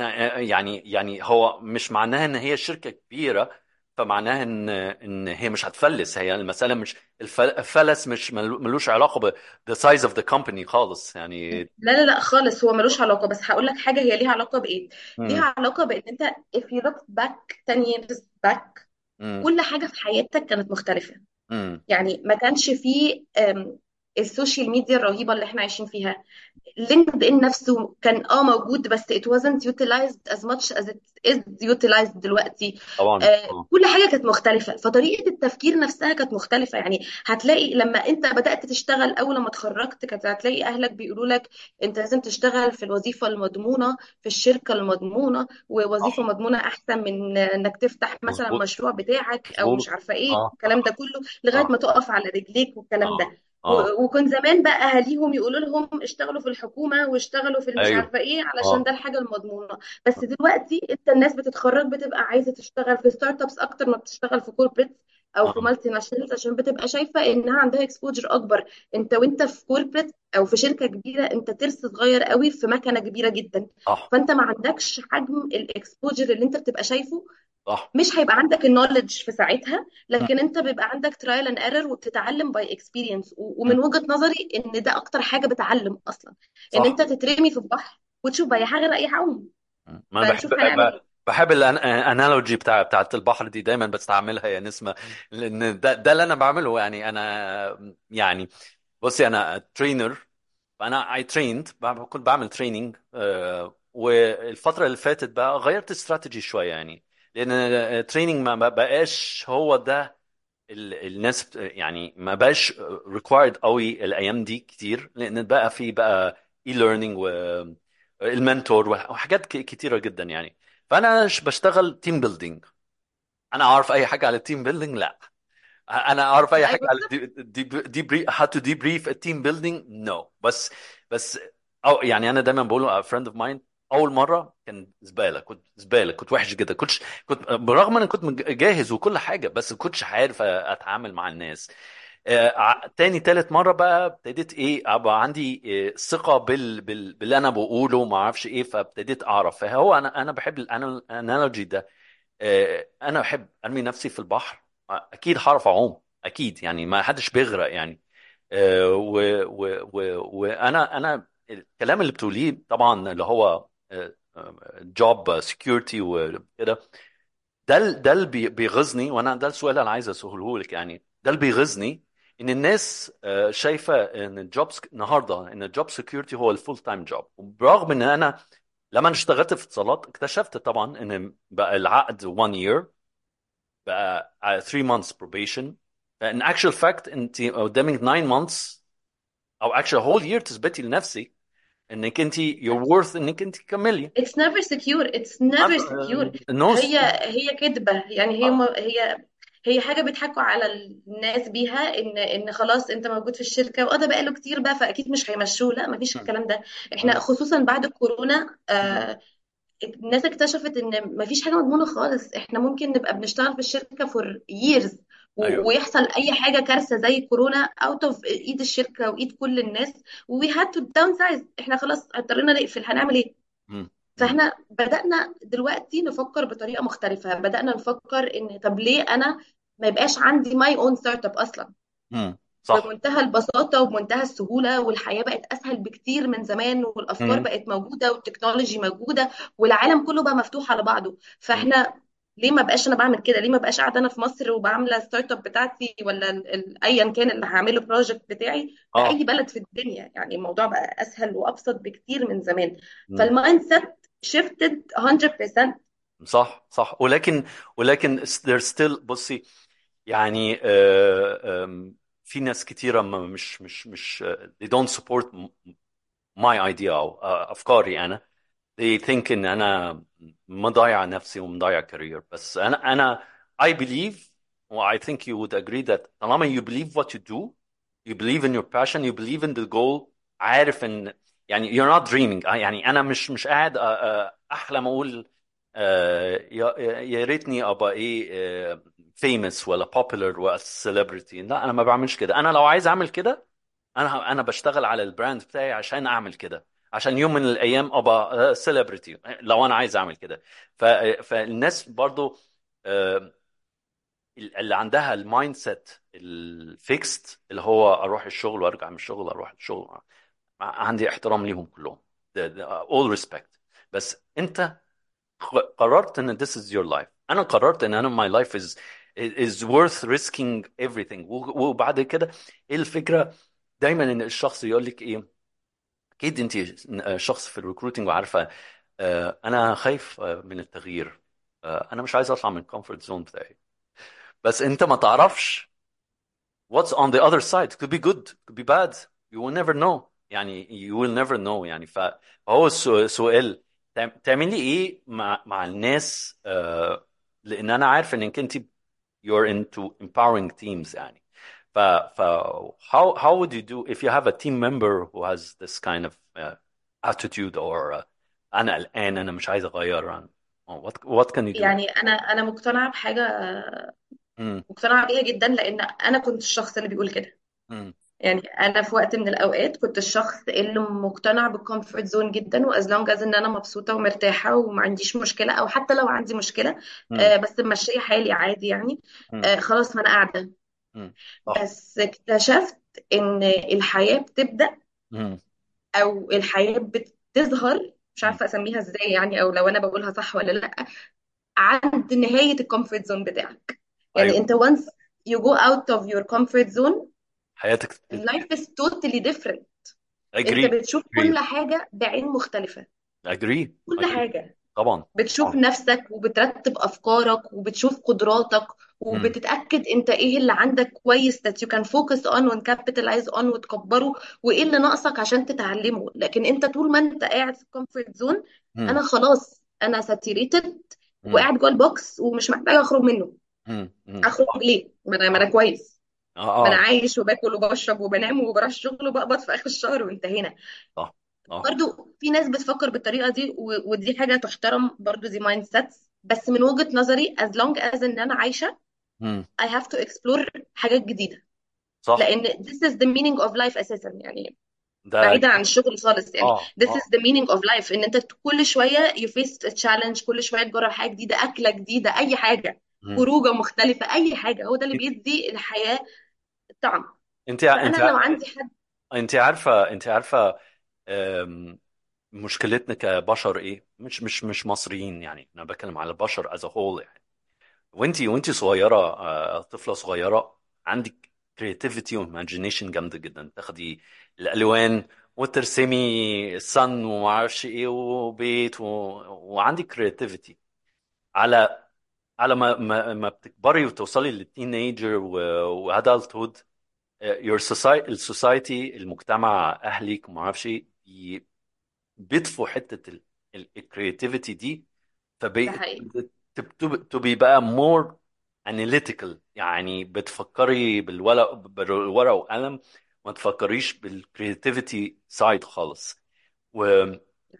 يعني يعني هو مش معناها ان هي شركة كبيرة فمعناها ان ان هي مش هتفلس هي المسألة مش الف- الفلس مش ملو- ملوش علاقة ب the size of the company خالص يعني لا لا لا خالص هو ملوش علاقه بس هقول لك حاجه هي ليها علاقه بايه مم. ليها علاقه بان انت if you look back 10 years back مم. كل حاجه في حياتك كانت مختلفه مم. يعني ما كانش فيه أم، السوشيال ميديا الرهيبه اللي احنا عايشين فيها لينكد ان نفسه كان اه موجود بس it wasn't utilized as much as it is utilized دلوقتي طبعا آه اه كل حاجة كانت مختلفة فطريقة التفكير نفسها كانت مختلفة يعني هتلاقي لما انت بدأت تشتغل اول لما اتخرجت كانت هتلاقي اهلك بيقولوا لك انت لازم تشتغل في الوظيفة المضمونة في الشركة المضمونة ووظيفة صح مضمونة احسن من انك تفتح مثلا مظبوط مشروع بتاعك او مش مظبوط عارفة ايه اه الكلام ده كله لغاية اه ما تقف على رجليك والكلام اه ده اه و- وكان زمان بقى اهاليهم يقولوا لهم اشتغلوا في الحكومه واشتغلوا في المش ايوه عارفه ايه علشان اه ده الحاجه المضمونه بس دلوقتي انت الناس بتتخرج بتبقى عايزه تشتغل في ستارت ابس اكتر ما بتشتغل في كوربريت او في اه مالتي ناشونالز عشان بتبقى شايفه انها عندها اكسبوجر اكبر انت وانت في كوربريت او في شركه كبيره انت ترس صغير قوي في مكنه كبيره جدا صح فانت ما عندكش حجم الاكسبوجر اللي انت بتبقى شايفه صح مش هيبقى عندك النولج في ساعتها مم. لكن انت بيبقى عندك ترايل اند ايرور وبتتعلم باي اكسبيرينس مم. ومن وجهة نظري ان ده اكتر حاجة بتعلم اصلا ان صح انت تترمي في البحر وتشوف بقى يا هغرق يا هعوم ما انا بحب فنشوف هنعمل ب- ايه بحب الانالوجي بتاع بتاعت البحر دي دايما بستعملها يا نسمة لان ده ده اللي انا بعمله يعني انا يعني بصي انا ترينر فانا اي تريند كنت بعمل تريننج والفتره اللي فاتت بقى غيرت استراتيجي شويه يعني لان التريننج ما بقاش هو ده ال- الناس بت- يعني ما بقاش required قوي الايام دي كتير لان بقى في بقى اي ليرنينج والمنتور وحاجات ك- كتيره جدا يعني فانا ش- بشتغل تيم بيلدينج انا اعرف اي حاجه على التيم بيلدينج لا انا اعرف اي اي حاجه على بالظبط دي دي دي بري how to debrief a team building no بس بس او يعني انا دايما بقول a friend of mine اول مره كان زباله كنت زباله كنت وحش جدا كنتش كنت برغم ان كنت مج- جاهز وكل حاجه بس كنتش عارف اتعامل مع الناس آه، ع- تاني تالت مرة بقى ابتديت ايه ابقى عندي آه، ثقة بال... بال... باللي انا بقوله ما اعرفش ايه فابتديت اعرف فهو انا انا بحب الانالوجي ده آه، انا بحب ارمي نفسي في البحر آه، اكيد هعرف اعوم اكيد يعني ما حدش بيغرق يعني آه، و و و وانا انا الكلام اللي بتقوليه طبعا اللي هو جوب سكيورتي وكده ده ال- ده اللي بي- بيغيظني وانا ده السؤال اللي انا عايز اساله لك يعني ده اللي بيغيظني ان الناس آه، شايفه ان الجوب النهارده ان الجوب سكيورتي هو الفول تايم جوب برغم ان انا لما انا اشتغلت في اتصالات اكتشفت طبعا ان بقى العقد 1 year بقى 3 months probation ان actual fact انت قدامك 9 months او actually whole year تثبتي لنفسك انك انت you're worth انك انت تكملي it's never secure it's never secure الناس هي هي كذبة يعني هي م... هي هي حاجة بيضحكوا على الناس بيها ان ان خلاص انت موجود في الشركة واه ده بقاله كتير بقى فاكيد مش هيمشوه لا مفيش الكلام ده احنا خصوصا بعد الكورونا آه الناس اكتشفت ان مفيش حاجه مضمونه خالص احنا ممكن نبقى بنشتغل في الشركه فور ييرز ايوه ويحصل اي حاجه كارثه زي كورونا اوت اوف ايد الشركه وايد كل الناس وي هاد تو داون سايز احنا خلاص اضطرينا نقفل هنعمل ايه مم. مم. فاحنا بدانا دلوقتي نفكر بطريقه مختلفه بدانا نفكر ان طب ليه انا ما يبقاش عندي ماي اون ستارت اب اصلا مم. صح بمنتهى البساطة وبمنتهى السهولة والحياة بقت أسهل بكتير من زمان والأفكار مم. بقت موجودة والتكنولوجي موجودة والعالم كله بقى مفتوح على بعضه مم. فاحنا ليه ما بقاش انا بعمل كده ليه ما بقاش قاعده انا في مصر وبعمل ستارت اب بتاعتي ولا ال- ال- ايا كان اللي هعمله بروجكت بتاعي في اه اي بلد في الدنيا يعني الموضوع بقى اسهل وابسط بكتير من زمان مم. فالمايند سيت شيفتد 100% صح صح ولكن ولكن there's still بصي يعني آه، آم، في ناس كتيرة ما- مش مش مش they don't support my idea أو أفكاري أنا they think إن أنا مضيع نفسي ومضيع كارير بس أنا أنا I believe و I think you would agree that طالما you believe what you do you believe in your passion you believe in the goal عارف إن يعني you're not dreaming يعني أنا مش مش قاعد أ- أ- أحلم أقول آه، يا يا ريتني ابقى ايه فيمس ولا popular ولا celebrity لا انا ما بعملش كده انا لو عايز اعمل كده انا انا بشتغل على البراند بتاعي عشان اعمل كده عشان يوم من الايام ابقى سيلبرتي لو انا عايز اعمل كده ف... فالناس برضو آه، اللي عندها المايند سيت الفيكست اللي هو اروح الشغل وارجع من الشغل اروح الشغل عندي احترام ليهم كلهم The- the- all respect بس انت قررت ان this is your life انا قررت ان انا my life is is worth risking everything و- وبعد كده ايه الفكره دايما ان الشخص يقول لك ايه اكيد انت شخص في الريكروتنج وعارفه آه، انا خايف آه، من التغيير آه، انا مش عايز اطلع من الكومفورت زون بتاعي بس انت ما تعرفش what's on the other side could be good could be bad you will never know يعني you will never know يعني ف- فهو السو- سؤال تعم- تعملي ايه مع مع الناس آه، لان انا عارف انك انت you're into empowering teams يعني ف ف how how would you do if you have a team member who has this kind of uh, attitude or uh, انا قلقان انا مش عايز اغير عن what what can you do يعني انا انا مقتنعه بحاجه امم مقتنعه بيها جدا لان انا كنت الشخص اللي بيقول كده امم يعني انا في وقت من الاوقات كنت الشخص اللي مقتنع بالكومفورت زون جدا واز لونج از ان انا مبسوطه ومرتاحه وما عنديش مشكله او حتى لو عندي مشكله آه بس ماشيه حالي عادي يعني آه خلاص ما انا قاعده امم صح بس اكتشفت ان الحياه بتبدا امم او الحياه بتظهر مش عارفه اسميها ازاي يعني او لو انا بقولها صح ولا لا عند نهايه الكومفورت زون بتاعك يعني ايوه انت once you go out of your comfort zone حياتك تت- life is totally different انت agree بتشوف agree كل حاجة بعين مختلفة agree كل agree حاجة طبعا بتشوف طبعا نفسك وبترتب أفكارك وبتشوف قدراتك امم وبتتأكد انت ايه اللي عندك كويس that you can focus on and capitalize on وتكبره وايه اللي ناقصك عشان تتعلمه لكن انت طول ما انت قاعد في الكومفورت زون انا خلاص انا ساتيريتد امم وقاعد جوه البوكس ومش محتاجة اخرج منه امم امم اخرج صح ليه ما انا ما انا صح كويس اه ما انا اه عايش وباكل وبشرب وبنام وبروح الشغل وبقبض في اخر الشهر وانتهينا صح صح برضو في ناس بتفكر بالطريقه دي و- ودي حاجه تحترم برضو دي مايند سيتس بس من وجهه نظري as long as ان انا عايشه امم I have to explore حاجات جديده صح لان this is the meaning of life اساسا يعني ده بعيدا عن الشغل خالص يعني اه this اه is the meaning of life ان انت كل شويه you face a challenge كل شويه تجرب حاجه جديده اكله جديده اي حاجه مم. خروجه مختلفه اي حاجه هو ده اللي بيدي الحياه طعم انت انت فانا لو عندي حد انت عارفه انت عارفه أم، مشكلتنا كبشر ايه مش مش مش مصريين يعني انا بتكلم على البشر از هول يعني وانتي وانتي صغيره آه، طفله صغيره عندك كرياتيفيتي وايماجينيشن جامده جدا تاخدي الالوان وترسمي الصن وما اعرفش ايه وبيت و... وعندك كرياتيفيتي على على ما ما, ما بتكبري وتوصلي للتينيجر وادلتهود your society السوسايتي المجتمع اهلك وما اعرفش ايه ي- بيطفوا حته الكرياتيفيتي دي ده فبي حقيقي تبقي بقى more analytical يعني بتفكري بالورق بالورقه وقلم ما تفكريش بالكرياتيفيتي سايد خالص وهي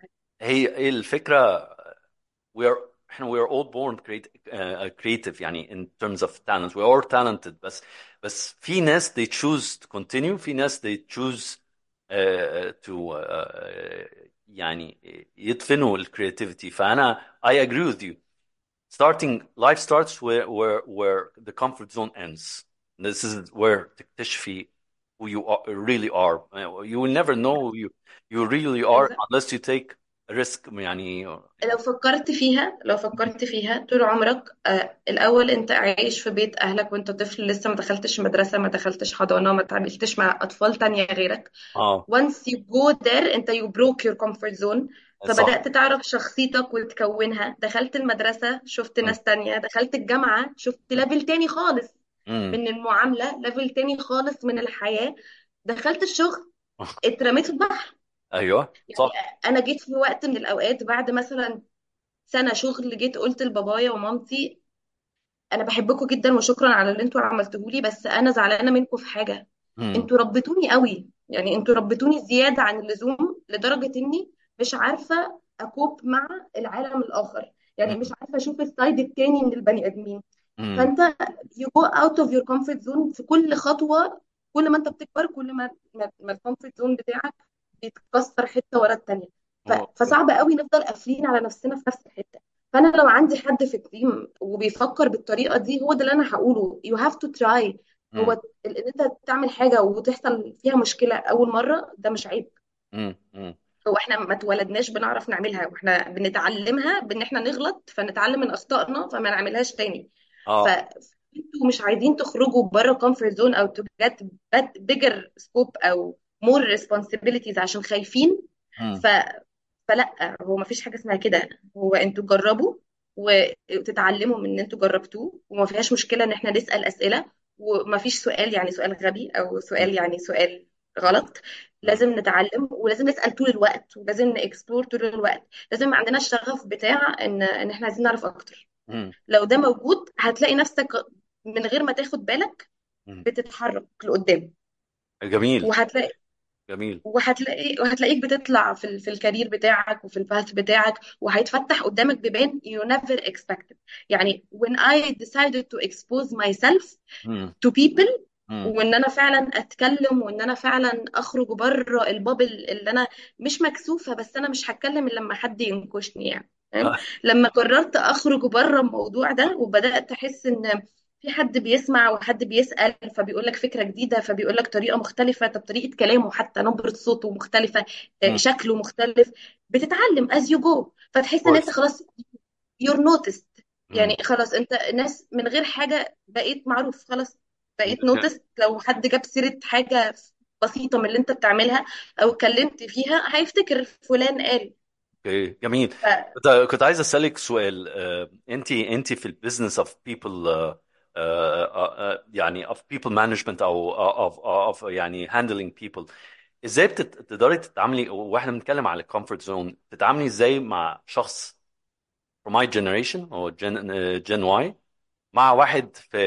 هي الفكره we are احنا we are all born create, uh, creative يعني in terms of talent we are all talented بس بس في ناس they choose to continue في ناس they choose uh, to uh, يعني يدفنوا ال creativity فأنا I agree with you starting life starts where where where the comfort zone ends this is where تكتشفي who you are, really are you will never know who you you really are بالظبط unless you take a risk يعني لو فكرت فيها لو فكرت فيها طول عمرك آه الأول أنت عايش في بيت أهلك وأنت طفل لسه ما دخلتش مدرسة ما دخلتش حضانة ما تعاملتش مع أطفال تانية غيرك اه once you go there أنت you broke your comfort zone صح فبدأت تعرف شخصيتك وتكونها دخلت المدرسة شفت م. ناس تانية دخلت الجامعة شفت ليفل تاني خالص امم من المعامله ليفل تاني خالص من الحياه دخلت الشغل اترميت في البحر ايوه يعني صح انا جيت في وقت من الاوقات بعد مثلا سنه شغل جيت قلت لبابايا ومامتي انا بحبكم جدا وشكرا على اللي انتوا عملتوه لي بس انا زعلانه منكم في حاجه امم انتوا ربيتوني قوي يعني انتوا ربيتوني زياده عن اللزوم لدرجه اني مش عارفه اكوب مع العالم الاخر يعني مش عارفه اشوف السايد التاني من البني ادمين امم فانت you go out of your comfort zone في كل خطوه كل ما انت بتكبر كل ما ما ما الكومفورت زون بتاعك بيتكسر حته ورا التانيه ف- اوكي فصعب قوي نفضل قافلين على نفسنا في نفس الحته فانا لو عندي حد في التيم وبيفكر بالطريقه دي هو ده اللي انا هقوله you have to try هو امم ال- ان انت تعمل حاجه وتحصل فيها مشكله اول مره ده مش عيب امم هو احنا ما اتولدناش بنعرف نعملها واحنا بنتعلمها بان احنا نغلط فنتعلم من اخطائنا فما نعملهاش تاني ف اه انتوا مش عايزين تخرجوا بره كومفورت زون او to get bigger scope او more responsibilities عشان خايفين امم ف... فلا هو ما فيش حاجه اسمها كده هو انتوا جربوا وتتعلموا من ان انتوا جربتوه وما فيهاش مشكله ان احنا نسال اسئله وما فيش سؤال يعني سؤال غبي او سؤال يعني سؤال غلط لازم نتعلم ولازم نسال طول الوقت ولازم نكسبلور طول الوقت لازم يبقى عندنا الشغف بتاع ان ان احنا عايزين نعرف اكتر امم لو ده موجود هتلاقي نفسك من غير ما تاخد بالك بتتحرك لقدام جميل وهتلاقي جميل وهتلاقي وهتلاقيك بتطلع في ال... في الكارير بتاعك وفي الباث بتاعك وهيتفتح قدامك بيبان you never expected يعني when I decided to expose myself امم to people امم وان انا فعلا اتكلم وان انا فعلا اخرج بره البابل اللي انا مش مكسوفه بس انا مش هتكلم الا لما حد ينكشني يعني فاهم لما قررت اخرج بره الموضوع ده وبدات احس ان في حد بيسمع وحد بيسال فبيقول لك فكره جديده فبيقول لك طريقه مختلفه طب طريقه كلامه حتى نبره صوته مختلفه آه، امم شكله مختلف بتتعلم as you go فتحس ان انت كويس خلاص you're noticed امم يعني خلاص انت الناس من غير حاجه بقيت معروف خلاص بقيت نوتس لو حد جاب سيرة حاجة بسيطة من اللي انت بتعملها او اتكلمت فيها هيفتكر فلان قال اوكي جميل ف كنت كنت عايز اسالك سؤال آه، انت انت في البيزنس اوف بيبل يعني اوف بيبل مانجمنت او اوف اوف يعني هاندلنج بيبل ازاي بتت- بتقدري تتعاملي واحنا بنتكلم على الكومفورت زون تتعاملي ازاي مع شخص from my generation او جن جن واي مع واحد في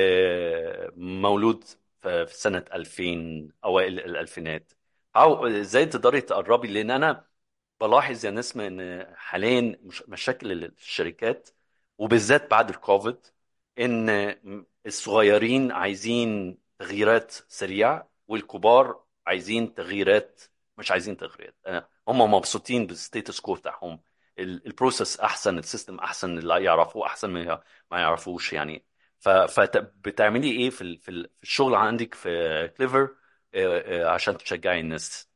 مولود في في سنة 2000 اوائل الالفينات او ازاي تقدري تقربي لان انا بلاحظ يا نسمة ان حاليا مش- مشاكل الشركات وبالذات بعد الكوفيد ان الصغيرين عايزين تغييرات سريعة والكبار عايزين تغييرات مش عايزين تغييرات آه، هم مبسوطين بالستيتس كو بتاعهم ال- البروسيس احسن السيستم احسن اللي يعرفوه احسن ما ما يعرفوش يعني فبتعملي ايه في ال- في ال- في الشغل عندك في كليفر عشان تشجعي الناس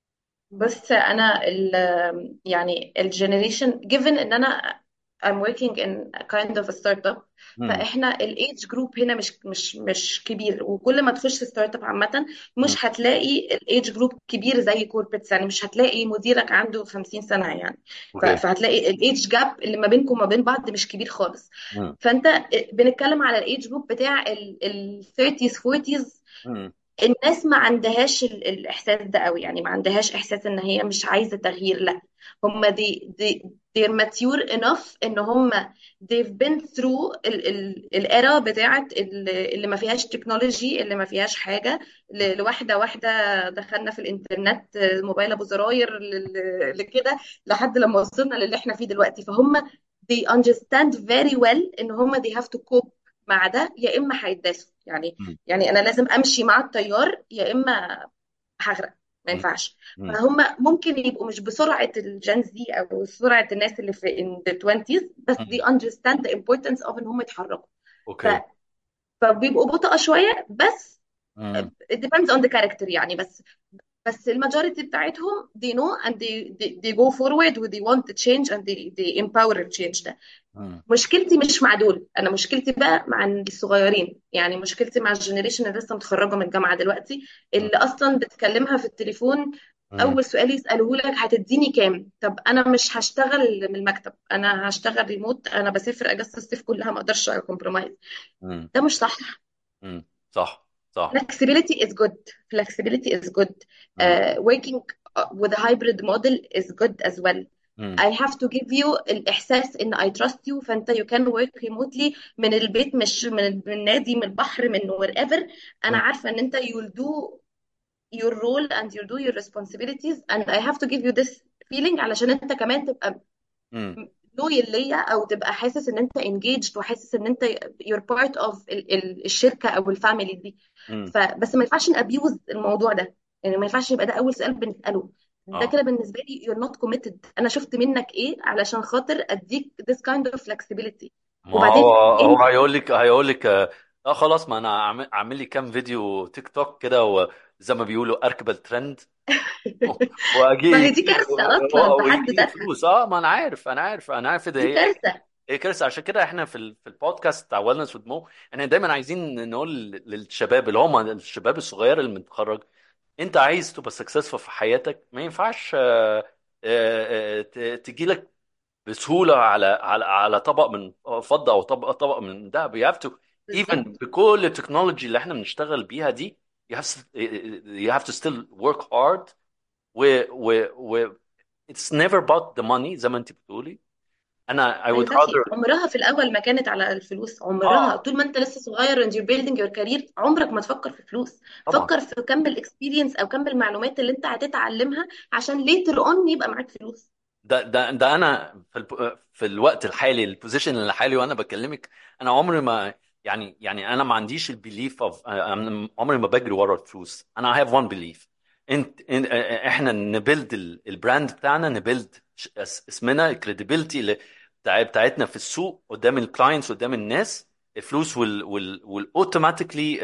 بس انا ال يعني الجنريشن given ان انا I'm working in a kind of a startup مم. فاحنا الايدج جروب هنا مش مش مش كبير وكل ما تخش ستارت اب عامه مم. مش هتلاقي الايدج جروب كبير زي كوربريتس يعني مش هتلاقي مديرك عنده 50 سنه يعني ف- اوكي فهتلاقي الايدج جاب اللي ما بينكم وما بين بعض مش كبير خالص مم. فانت بنتكلم على الايدج جروب بتاع ال 30s 40s مم. الناس ما عندهاش ال- الإحساس ده قوي يعني ما عندهاش إحساس إن هي مش عايزة تغيير لا هم دي دي they're mature enough إن هم they've been through ال ال الإيرا بتاعت ال- اللي ما فيهاش تكنولوجي اللي ما فيهاش حاجة ل- لواحدة واحدة دخلنا في الإنترنت آه، موبايل أبو زراير ل- ل- لكده لحد لما وصلنا للي إحنا فيه دلوقتي فهم they understand very well إن هم they have to cope مع ده يا إما هيتداسوا يعني مم. يعني انا لازم امشي مع التيار يا اما هغرق ما مم. ينفعش مم. فهم ممكن يبقوا مش بسرعة الجين زي او سرعة الناس اللي في in the 20s بس مم. they understand the importance of ان هم يتحركوا ف... اوكي فبيبقوا بطأ شوية بس مم. it depends on the character يعني بس بس الماجوريتي بتاعتهم they know and they, they, they go forward و they want the change and they, they empower the change ده مم. مشكلتي مش مع دول انا مشكلتي بقى مع الصغيرين يعني مشكلتي مع الجنريشن اللي لسه متخرجه من الجامعه دلوقتي اللي اصلا بتكلمها في التليفون مم. اول سؤال يسالوه لك هتديني كام طب انا مش هشتغل من المكتب انا هشتغل ريموت انا بسافر اجازه الصيف كلها ما اقدرش اكمبرومايز مم. ده مش صح امم صح صح flexibility is good flexibility is good امم uh, working with a hybrid model is good as well امم I have to give you الإحساس إن I trust you فأنت you can work remotely من البيت مش من من النادي من البحر من wherever أنا عارفة إن أنت you'll do your role and you do your responsibilities and I have to give you this feeling علشان أنت كمان تبقى امم لويال ليا أو تبقى حاسس إن أنت engaged وحاسس إن أنت you're part of ال ال الشركة أو الفاميلي دي امم فبس ما ينفعش نابيوز الموضوع ده يعني ما ينفعش يبقى ده اول سؤال بنساله ده اه كده بالنسبه لي you're not committed انا شفت منك ايه علشان خاطر اديك this kind of flexibility ما هو وبعدين هو انت هيقول لك هيقول لك اه آه، خلاص ما انا اعمل أعمل لي كام فيديو تيك توك كده وزي ما بيقولوا اركب الترند ما هي واجيب دي كارثه اصلا في حد ويجي لي ذاتها فلوس اه ما انا عارف انا عارف انا عارف ده دي هي كارثه هي كارثه عشان كده احنا في ال- في البودكاست بتاع ويلنس وذ مو احنا دايما عايزين نقول للشباب اللي هم الشباب الصغير اللي متخرج انت عايز تبقى سكسسفul في حياتك ما ينفعش تجي لك بسهوله على على على طبق من فضه او طبق طبق من ذهب you have to even بالظبط بكل التكنولوجي اللي احنا بنشتغل بيها دي you have to, you have to still work hard و و و it's never about the money زي ما انت بتقولي انا I would exactly rather عمرها في الاول ما كانت على الفلوس عمرها اه طول ما انت لسه صغير and you're building your career عمرك ما تفكر في فلوس طبعا فكر في كم الاكسبيرينس او كم المعلومات اللي انت هتتعلمها عشان later on يبقى معاك فلوس ده ده ده انا في الب... في الوقت الحالي البوزيشن الحالي وانا بكلمك انا عمري ما يعني يعني انا ما عنديش البيليف اوف عمري ما بجري ورا الفلوس انا I have one belief انت إن- احنا نبيلد البراند بتاعنا نبيلد اسمنا الكريديبيلتي اللي بتاع- بتاعتنا في السوق قدام الكلاينتس قدام الناس الفلوس وال وال والاوتوماتيكلي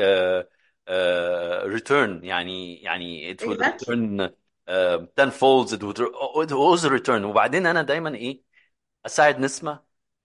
ريتيرن يعني يعني it will exactly return uh, tenfolds it would it was return وبعدين انا دايما ايه اساعد نسمه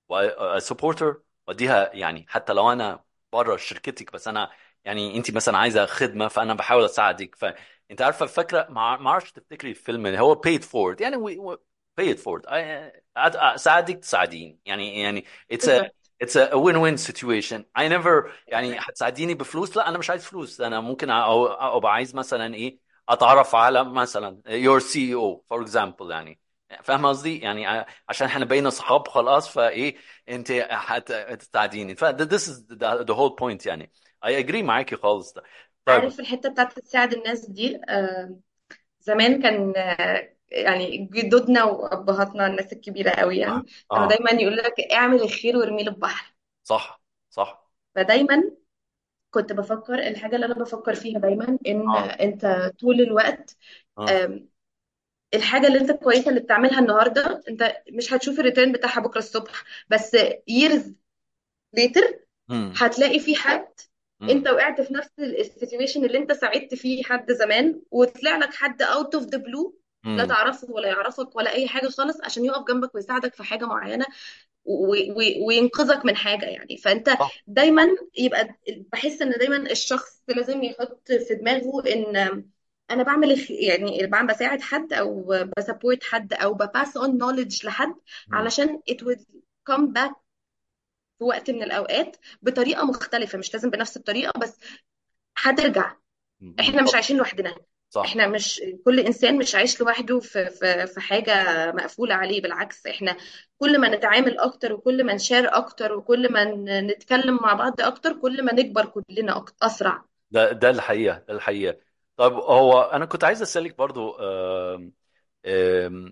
وسبورتر واديها يعني حتى لو انا بره شركتك بس انا يعني انت مثلا عايزه خدمه فانا بحاول اساعدك فانت عارفه الفكره ما ما اعرفش تفتكري الفيلم اللي هو paid forward يعني we, we paid forward أ- أ- اساعدك تساعديني يعني يعني it's a بالظبط it's a win-win situation I never يعني هتساعديني بفلوس لا انا مش عايز فلوس انا ممكن أ- أو- ابقى عايز مثلا ايه اتعرف على مثلا your CEO for example يعني فاهم قصدي يعني ع- عشان احنا بقينا صحاب خلاص فايه انت هت- هتساعديني ف this is the, the whole point يعني I agree معاكي خالص ده طيب عارف الحته بتاعت تساعد الناس دي آه زمان كان آه يعني جدودنا وابهاتنا الناس الكبيره قوي اه يعني كانوا آه، دايما يقول لك اعمل الخير وارميه للبحر صح صح فدايما كنت بفكر الحاجه اللي انا بفكر فيها دايما ان اه انت طول الوقت اه آم، الحاجه اللي انت كويسه اللي بتعملها النهارده انت مش هتشوف الريتيرن بتاعها بكره الصبح بس years later امم هتلاقي في حد امم انت وقعت في نفس السيتويشن اللي انت ساعدت فيه حد زمان وطلع لك حد اوت اوف ذا بلو لا امم تعرفه ولا يعرفك ولا اي حاجه خالص عشان يقف جنبك ويساعدك في حاجه معينه و- و- وينقذك من حاجه يعني فانت صح دايما يبقى بحس ان دايما الشخص لازم يحط في دماغه ان انا بعمل الخ- يعني بعمل بساعد حد او بسبورت حد او بباس اون نوليدج لحد امم علشان it would come back في وقت من الاوقات بطريقه مختلفه مش لازم بنفس الطريقه بس هترجع احنا مش بالظبط عايشين لوحدنا صح احنا مش كل انسان مش عايش لوحده في في في حاجه مقفوله عليه بالعكس احنا كل ما نتعامل اكتر وكل ما نشار اكتر وكل ما ن- نتكلم مع بعض اكتر كل ما نكبر كلنا أكتر اسرع ده ده الحقيقه ده الحقيقه طيب هو انا كنت عايز اسالك برضو آم، آم،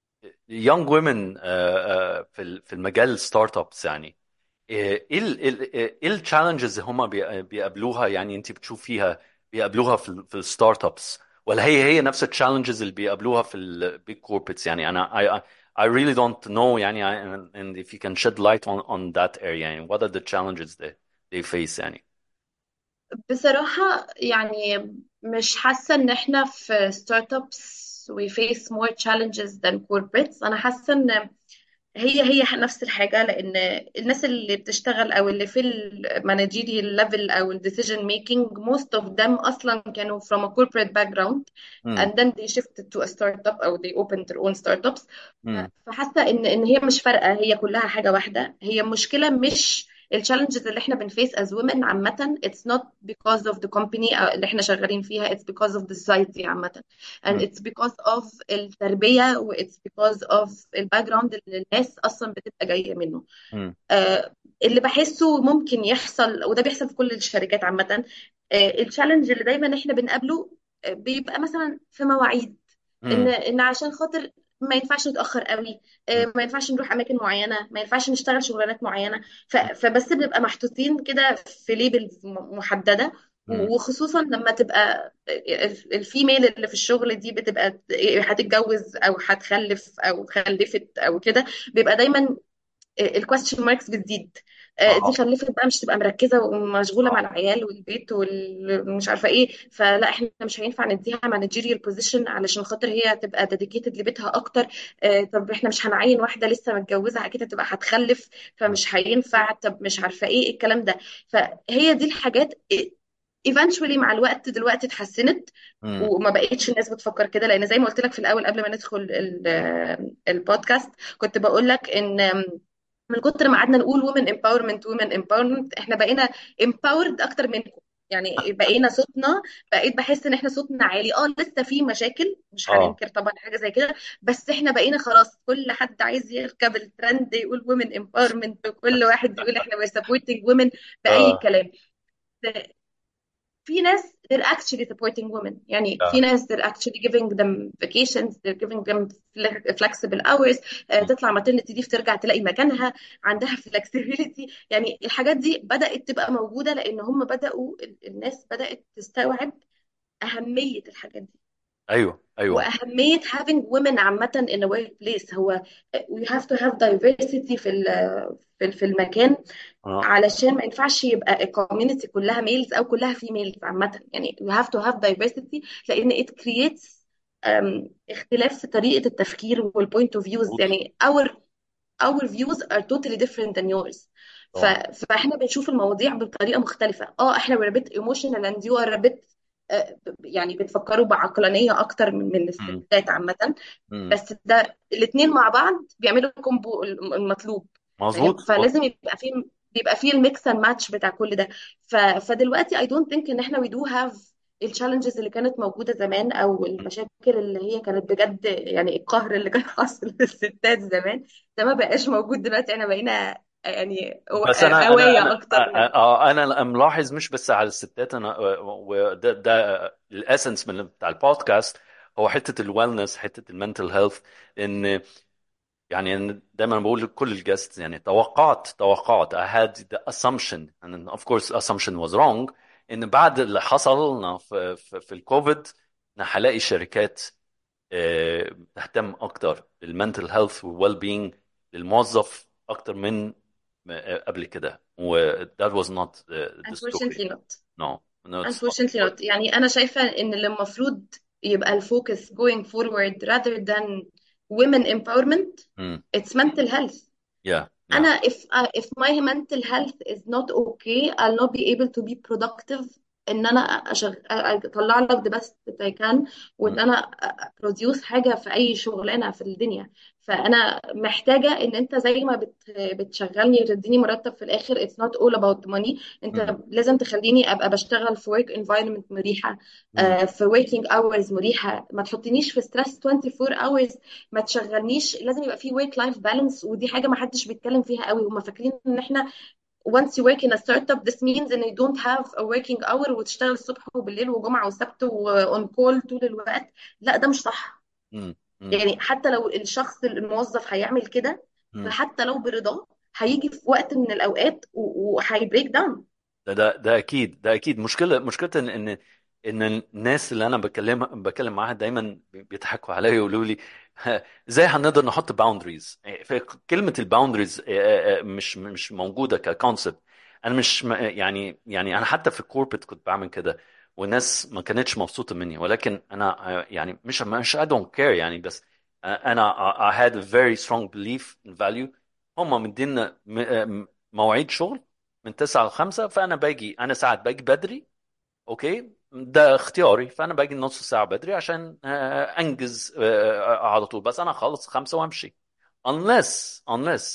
young women آه، آه، في ال- في المجال ستارت ابس يعني ايه ال ال- ايه التشالنجز اللي هم بيقابلوها يعني انت بتشوفيها بيقابلوها في ال في الستارت ابس ولا هي هي نفس التشالنجز اللي بيقابلوها في البيج كوربريتس يعني انا I, I I really don't know يعني I- and if you can shed light on on that area يعني what are the challenges they they face يعني بصراحه يعني مش حاسه ان احنا في ستارت ابس we face more challenges than corporates انا حاسه ان هي هي نفس الحاجة لأن الناس اللي بتشتغل أو اللي في المانجيريال ليفل أو الديسيجن ميكينج most of them أصلا كانوا from a corporate background امم and then they shifted to a startup أو they opened their own startups ف- امم فحاسة إن إن هي مش فارقة هي كلها حاجة واحدة هي المشكلة مش التشالنجز اللي احنا بنفيس از women عامة it's not because of the company أو اللي احنا شغالين فيها it's because of the society عامة and مم. it's because of التربية و it's because of الباك جراوند اللي الناس أصلا بتبقى جاية منه مم. آه، اللي بحسه ممكن يحصل وده بيحصل في كل الشركات عامة التشالنج اللي دايما احنا بنقابله آه، بيبقى مثلا في مواعيد ان مم. ان عشان خاطر ما ينفعش نتأخر قوي آه، مم. ما ينفعش نروح اماكن معينة ما ينفعش نشتغل شغلانات معينة ف- فبس بنبقى محطوطين كده في ليبلز محددة مم. وخصوصا لما تبقى الفيميل اللي في الشغل دي بتبقى هتتجوز او هتخلف او خلفت او كده بيبقى دايما الكويستشن ماركس بتزيد آه، دي اه خلفت بقى مش تبقى مركزه ومشغوله مع اه العيال والبيت والمش عارفه ايه فلا احنا مش هينفع نديها مانجيريال بوزيشن علشان خاطر هي تبقى ديديكيتد لبيتها اكتر آه، طب احنا مش هنعين واحده لسه متجوزه اكيد هتبقى هتخلف فمش هينفع طب مش عارفه ايه الكلام ده فهي دي الحاجات eventually مع الوقت دلوقتي اتحسنت مم. وما بقتش الناس بتفكر كده لان زي ما قلت لك في الاول قبل ما ندخل ال- البودكاست كنت بقول لك ان من كتر ما قعدنا نقول women empowerment women empowerment احنا بقينا empowered اكتر منكم يعني بقينا صوتنا بقيت بحس ان احنا صوتنا عالي اه لسه في مشاكل مش اه هننكر طبعا حاجه زي كده بس احنا بقينا خلاص كل حد عايز يركب الترند يقول women empowerment وكل واحد يقول احنا we're supporting women باي اه كلام في ناس they're actually supporting women يعني في اه ناس they're actually giving them vacations they're giving them flexible hours آه، تطلع maternity leave ترجع تلاقي مكانها عندها flexibility يعني الحاجات دي بدأت تبقى موجودة لأن هم بدأوا الناس بدأت تستوعب أهمية الحاجات دي ايوه ايوه وأهمية having women عامة in a workplace هو we have to have diversity في ال- في في المكان اه علشان ما ينفعش يبقى الكوميونتي كلها ميلز او كلها فيميلز عامه يعني you have to have diversity لان it creates um, اختلاف في طريقه التفكير والبوينت اوف فيوز مظبوط يعني our our views are totally different than yours ف... طبعا فاحنا بنشوف المواضيع بطريقه مختلفه اه احنا we're a bit emotional and you are a bit آه، يعني بتفكروا بعقلانيه اكتر من من مم. الستات عامه مم. بس ده الاثنين مع بعض بيعملوا الكومبو المطلوب فاهم مظبوط فلازم يبقى في بيبقى في الميكس اند ماتش بتاع كل ده ف... فدلوقتي اي دونت ثينك ان احنا وي دو هاف التشالنجز اللي كانت موجوده زمان او المشاكل اللي هي كانت بجد يعني القهر اللي كان حاصل للستات زمان ده ما بقاش موجود دلوقتي احنا بقينا يعني بس انا انا قوايا انا اكتر من اه انا ملاحظ مش بس على الستات انا وده ده الاسنس من بتاع البودكاست هو حته الويلنس حته المنتل هيلث ان يعني أنا دايما بقول لكل الجست يعني توقعت توقعت I had the assumption and of course the assumption was wrong ان بعد اللي حصل لنا في في, في الكوفيد ان هلاقي شركات آه، تهتم اكتر بالمنتل هيلث والويل بينج للموظف اكتر من آه، قبل كده و that was not the, the story unfortunately not no no it's not unfortunately not يعني انا شايفه ان اللي المفروض يبقى الفوكس going forward rather than women empowerment mm. it's mental health yeah yeah انا if uh, if my mental health is not okay I'll not be able to be productive ان انا أشغ... اطلع لك the best that I can وان mm. انا produce حاجه في اي شغلانه في الدنيا فانا محتاجه ان انت زي ما بت... بتشغلني وتديني مرتب في الاخر it's not all about the money انت Mm. لازم تخليني ابقى بشتغل في work environment مريحه Mm. آه، في working hours مريحه ما تحطنيش في stress 24 hours ما تشغلنيش لازم يبقى في work life balance ودي حاجه ما حدش بيتكلم فيها قوي هم فاكرين ان احنا once you work in a startup this means ان you don't have a working hour وتشتغل الصبح وبالليل وجمعه وسبت وon call طول الوقت لا ده مش صح Mm. Mm. يعني حتى لو الشخص الموظف هيعمل كده Mm. فحتى لو برضاه هيجي في وقت من الاوقات وهيبريك داون ده ده ده اكيد ده اكيد مشكله مشكله ان ان ان الناس اللي انا بكلم بكلم معاها دايما بيضحكوا عليا يقولوا لي ازاي هنقدر نحط باوندريز كلمه الباوندريز مش مش موجوده ككونسبت انا مش م- يعني يعني انا حتى في الكوربت كنت بعمل كده والناس ما كانتش مبسوطه مني ولكن انا آه، يعني مش مش I don't care يعني بس آه، انا I had a very strong belief in value هم مدينا م- آه، مواعيد شغل من 9 ل 5 فانا باجي انا ساعات باجي بدري اوكي ده اختياري فانا باجي نص ساعه بدري عشان آه، انجز آه، على طول بس انا اخلص خمسة وامشي unless unless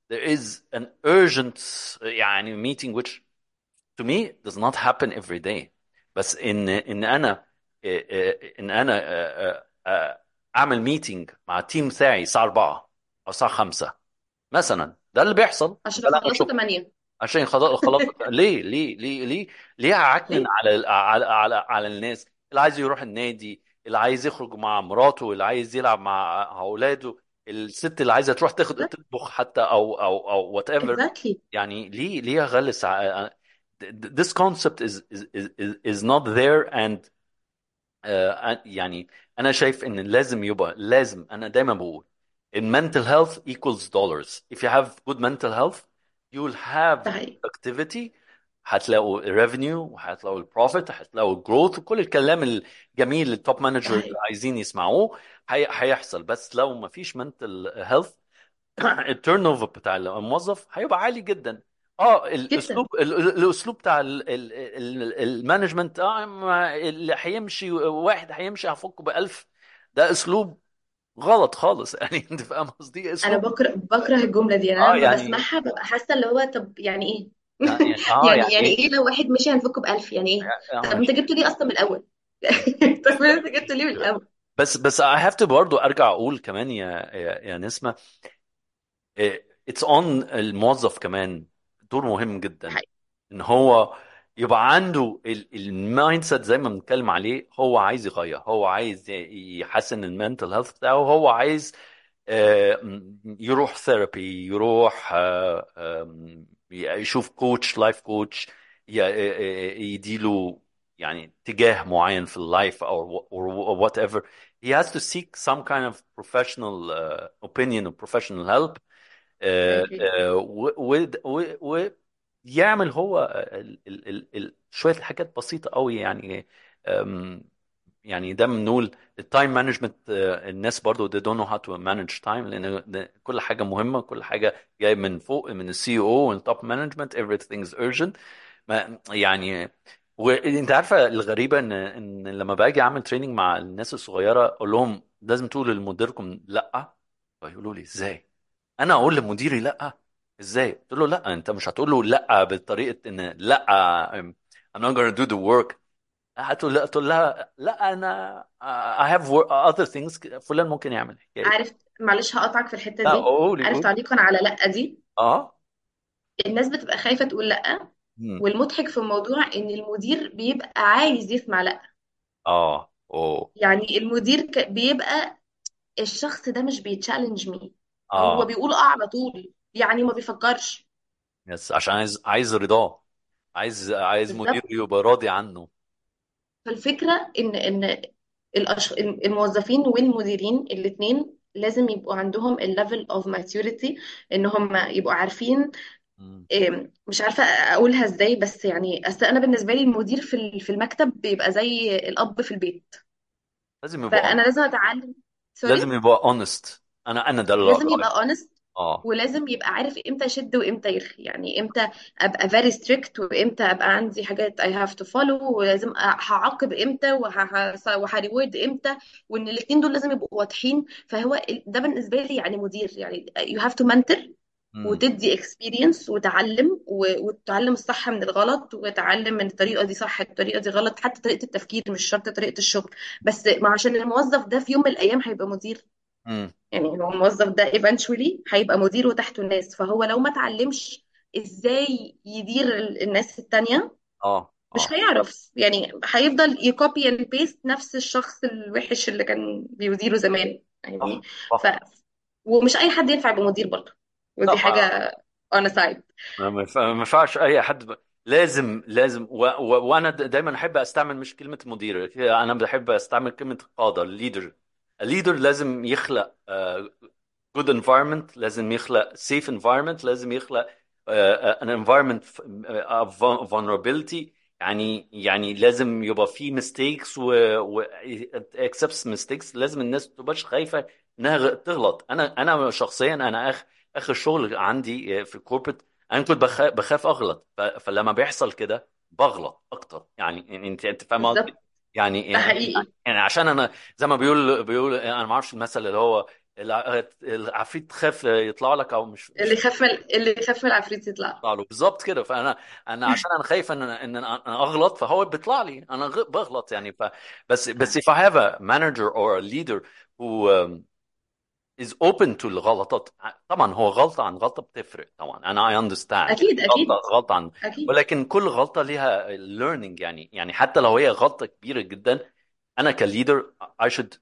there is an urgent يعني meeting which to me does not happen every day بس ان ان انا ان انا اعمل ميتنج مع التيم بتاعي الساعه 4 او الساعه 5 مثلا ده اللي بيحصل عشان ده اللي انا اخلصه بشوفه 8 عشان خلاص خلاص ليه ليه ليه ليه ليه اعكنن ليه؟ على على على على الناس اللي عايز يروح النادي اللي عايز يخرج مع مراته اللي عايز يلعب مع اولاده الست اللي عايزه تروح تاخد تطبخ حتى او او او وات ايفر exactly يعني ليه ليه اغلس ع- this concept is is is is not there and آه، يعني انا شايف ان لازم يبقى لازم انا دايما بقول in mental health equals dollars if you have good mental health you will have ده حقيقي activity هتلاقوا revenue وهتلاقوا البروفيت هتلاقوا الجروث وكل الكلام الجميل اللي التوب ده مانجر حقيقي عايزين يسمعوه هي- هيحصل بس لو ما فيش mental health التيرن اوفر بتاع الموظف هيبقى عالي جدا اه جدا الاسلوب ال- ال- الاسلوب بتاع ال- ال- ال- المانجمنت اه ما- اللي هيمشي واحد هيمشي هفكه ب 1000 ده اسلوب غلط خالص يعني انت فاهم قصدي انا اسلوب بكره بكره الجمله دي انا اه لما يعني بسمعها ببقى حاسه اللي هو طب يعني ايه اه يعني آه، يعني يعني يعني ايه ايه لو واحد مشي هنفكه بألف يعني ايه آه، طب انت جبته ليه اصلا من الاول طب انت جبته ليه من الاول بس بس I have to برضه ارجع اقول كمان يا يا, يا نسمة اتس اون الموظف كمان دور مهم ده جدا حقيقي ان هو يبقى عنده المايند سيت زي ما بنتكلم عليه هو عايز يغير هو عايز يحسن المنتل هيلث بتاعه هو عايز آه، م- يروح ثيرابي يروح آه، آم، يشوف كوتش لايف كوتش يديله يعني اتجاه معين في اللايف او or whatever he has to seek some kind of professional uh, opinion or professional help I آه، agree آه، و- و- و- ويعمل هو ال- ال- ال- ال- شوية حاجات بسيطة قوي يعني آم، يعني ده بنقول التايم مانجمنت الناس برضو they don't know how to manage time لان ده كل حاجه مهمه كل حاجه جايه من فوق من السي او والتوب مانجمنت everything is urgent ما يعني وانت عارفه الغريبه ان ان لما باجي اعمل تريننج مع الناس الصغيره اقول لهم لازم تقولوا لمديركم لا فيقولوا لي ازاي انا اقول لمديري لا ازاي قلت له لا انت مش هتقول له لا بطريقه ان لا I'm I'm not gonna do the work هتقول لا تقول لها لا انا I have work, other things فلان ممكن يعمل حكايه عارف معلش هقطعك في الحته لا دي قولي عارف قولي تعليقا على لا دي اه الناس بتبقى خايفه تقول لا مم. والمضحك في الموضوع ان المدير بيبقى عايز يسمع لا اه اوه يعني المدير ك- بيبقى الشخص ده مش بيتشالنج مي هو اه بيقول اه على طول يعني ما بيفكرش يس عشان عايز عايز رضاه عايز عايز مدير بالظبط يبقى راضي عنه فالفكرة إن إن الأش... الموظفين والمديرين الاتنين لازم يبقوا عندهم الليفل اوف ماتيوريتي ان هم يبقوا عارفين مم. إيه، مش عارفة اقولها ازاي بس يعني اصل انا بالنسبة لي المدير في ال- في المكتب بيبقى زي الاب في البيت لازم يبقى فانا honest لازم اتعلم لازم سوري يبقى honest انا انا ده اللي لازم رأيي يبقى honest اه ولازم يبقى عارف امتى يشد وامتى يرخي يعني امتى ابقى very strict وامتى ابقى عندي حاجات I have to follow ولازم أ- هعاقب امتى وهريورد امتى وان الاتنين دول لازم يبقوا واضحين فهو ال- ده بالنسبه لي يعني مدير يعني you have to mentor مم. وتدي experience وتعلم و- وتتعلم الصح من الغلط وتعلم ان الطريقه دي صح الطريقه دي غلط حتى طريقه التفكير مش شرط طريقه الشغل بس ما عشان الموظف ده في يوم من الايام هيبقى مدير مم. يعني هو الموظف ده eventually هيبقى مدير وتحته ناس فهو لو ما اتعلمش ازاي يدير ال- الناس التانية اه مش اه هيعرف يعني هيفضل يكوبي اند بيست نفس الشخص الوحش اللي كان بيديره زمان يعني صح ف صح ومش اي حد ينفع يبقى مدير برضه لا ودي ما حاجة on a side ما ما ينفع- ما ينفعش اي حد ب... لازم لازم و... و... وانا د- دايما احب استعمل مش كلمه مدير انا بحب استعمل كلمه قاده الليدر الليدر لازم يخلق آه، good environment لازم يخلق safe environment لازم يخلق uh, an environment of vulnerability يعني يعني لازم يبقى في mistakes و, و accepts mistakes لازم الناس ما تبقاش خايفة انها غ- تغلط انا انا شخصيا انا اخ اخر شغل عندي في الكوربريت انا كنت بخاف, بخاف اغلط ف- فلما بيحصل كده بغلط اكتر يعني يعني انت انت فاهم قصدي بالظبط يعني ده يعني حقيقي يعني عشان انا زي ما بيقول بيقول انا ما اعرفش المثل اللي هو الع- العفريت خاف يطلع لك او مش اللي مش يخاف من- اللي يخاف من العفريت يطلع يطلع له بالظبط كده فانا انا عشان انا خايف ان ان انا اغلط فهو بيطلع لي انا غ- بغلط يعني ف بس بس if I have a manager or a leader who um, is open to الغلطات طبعا هو غلطة عن غلطة بتفرق طبعا انا I understand اكيد اكيد غلطة غلطة عن اكيد ولكن كل غلطة ليها learning يعني يعني حتى لو هي غلطة كبيرة جدا انا كليدر I should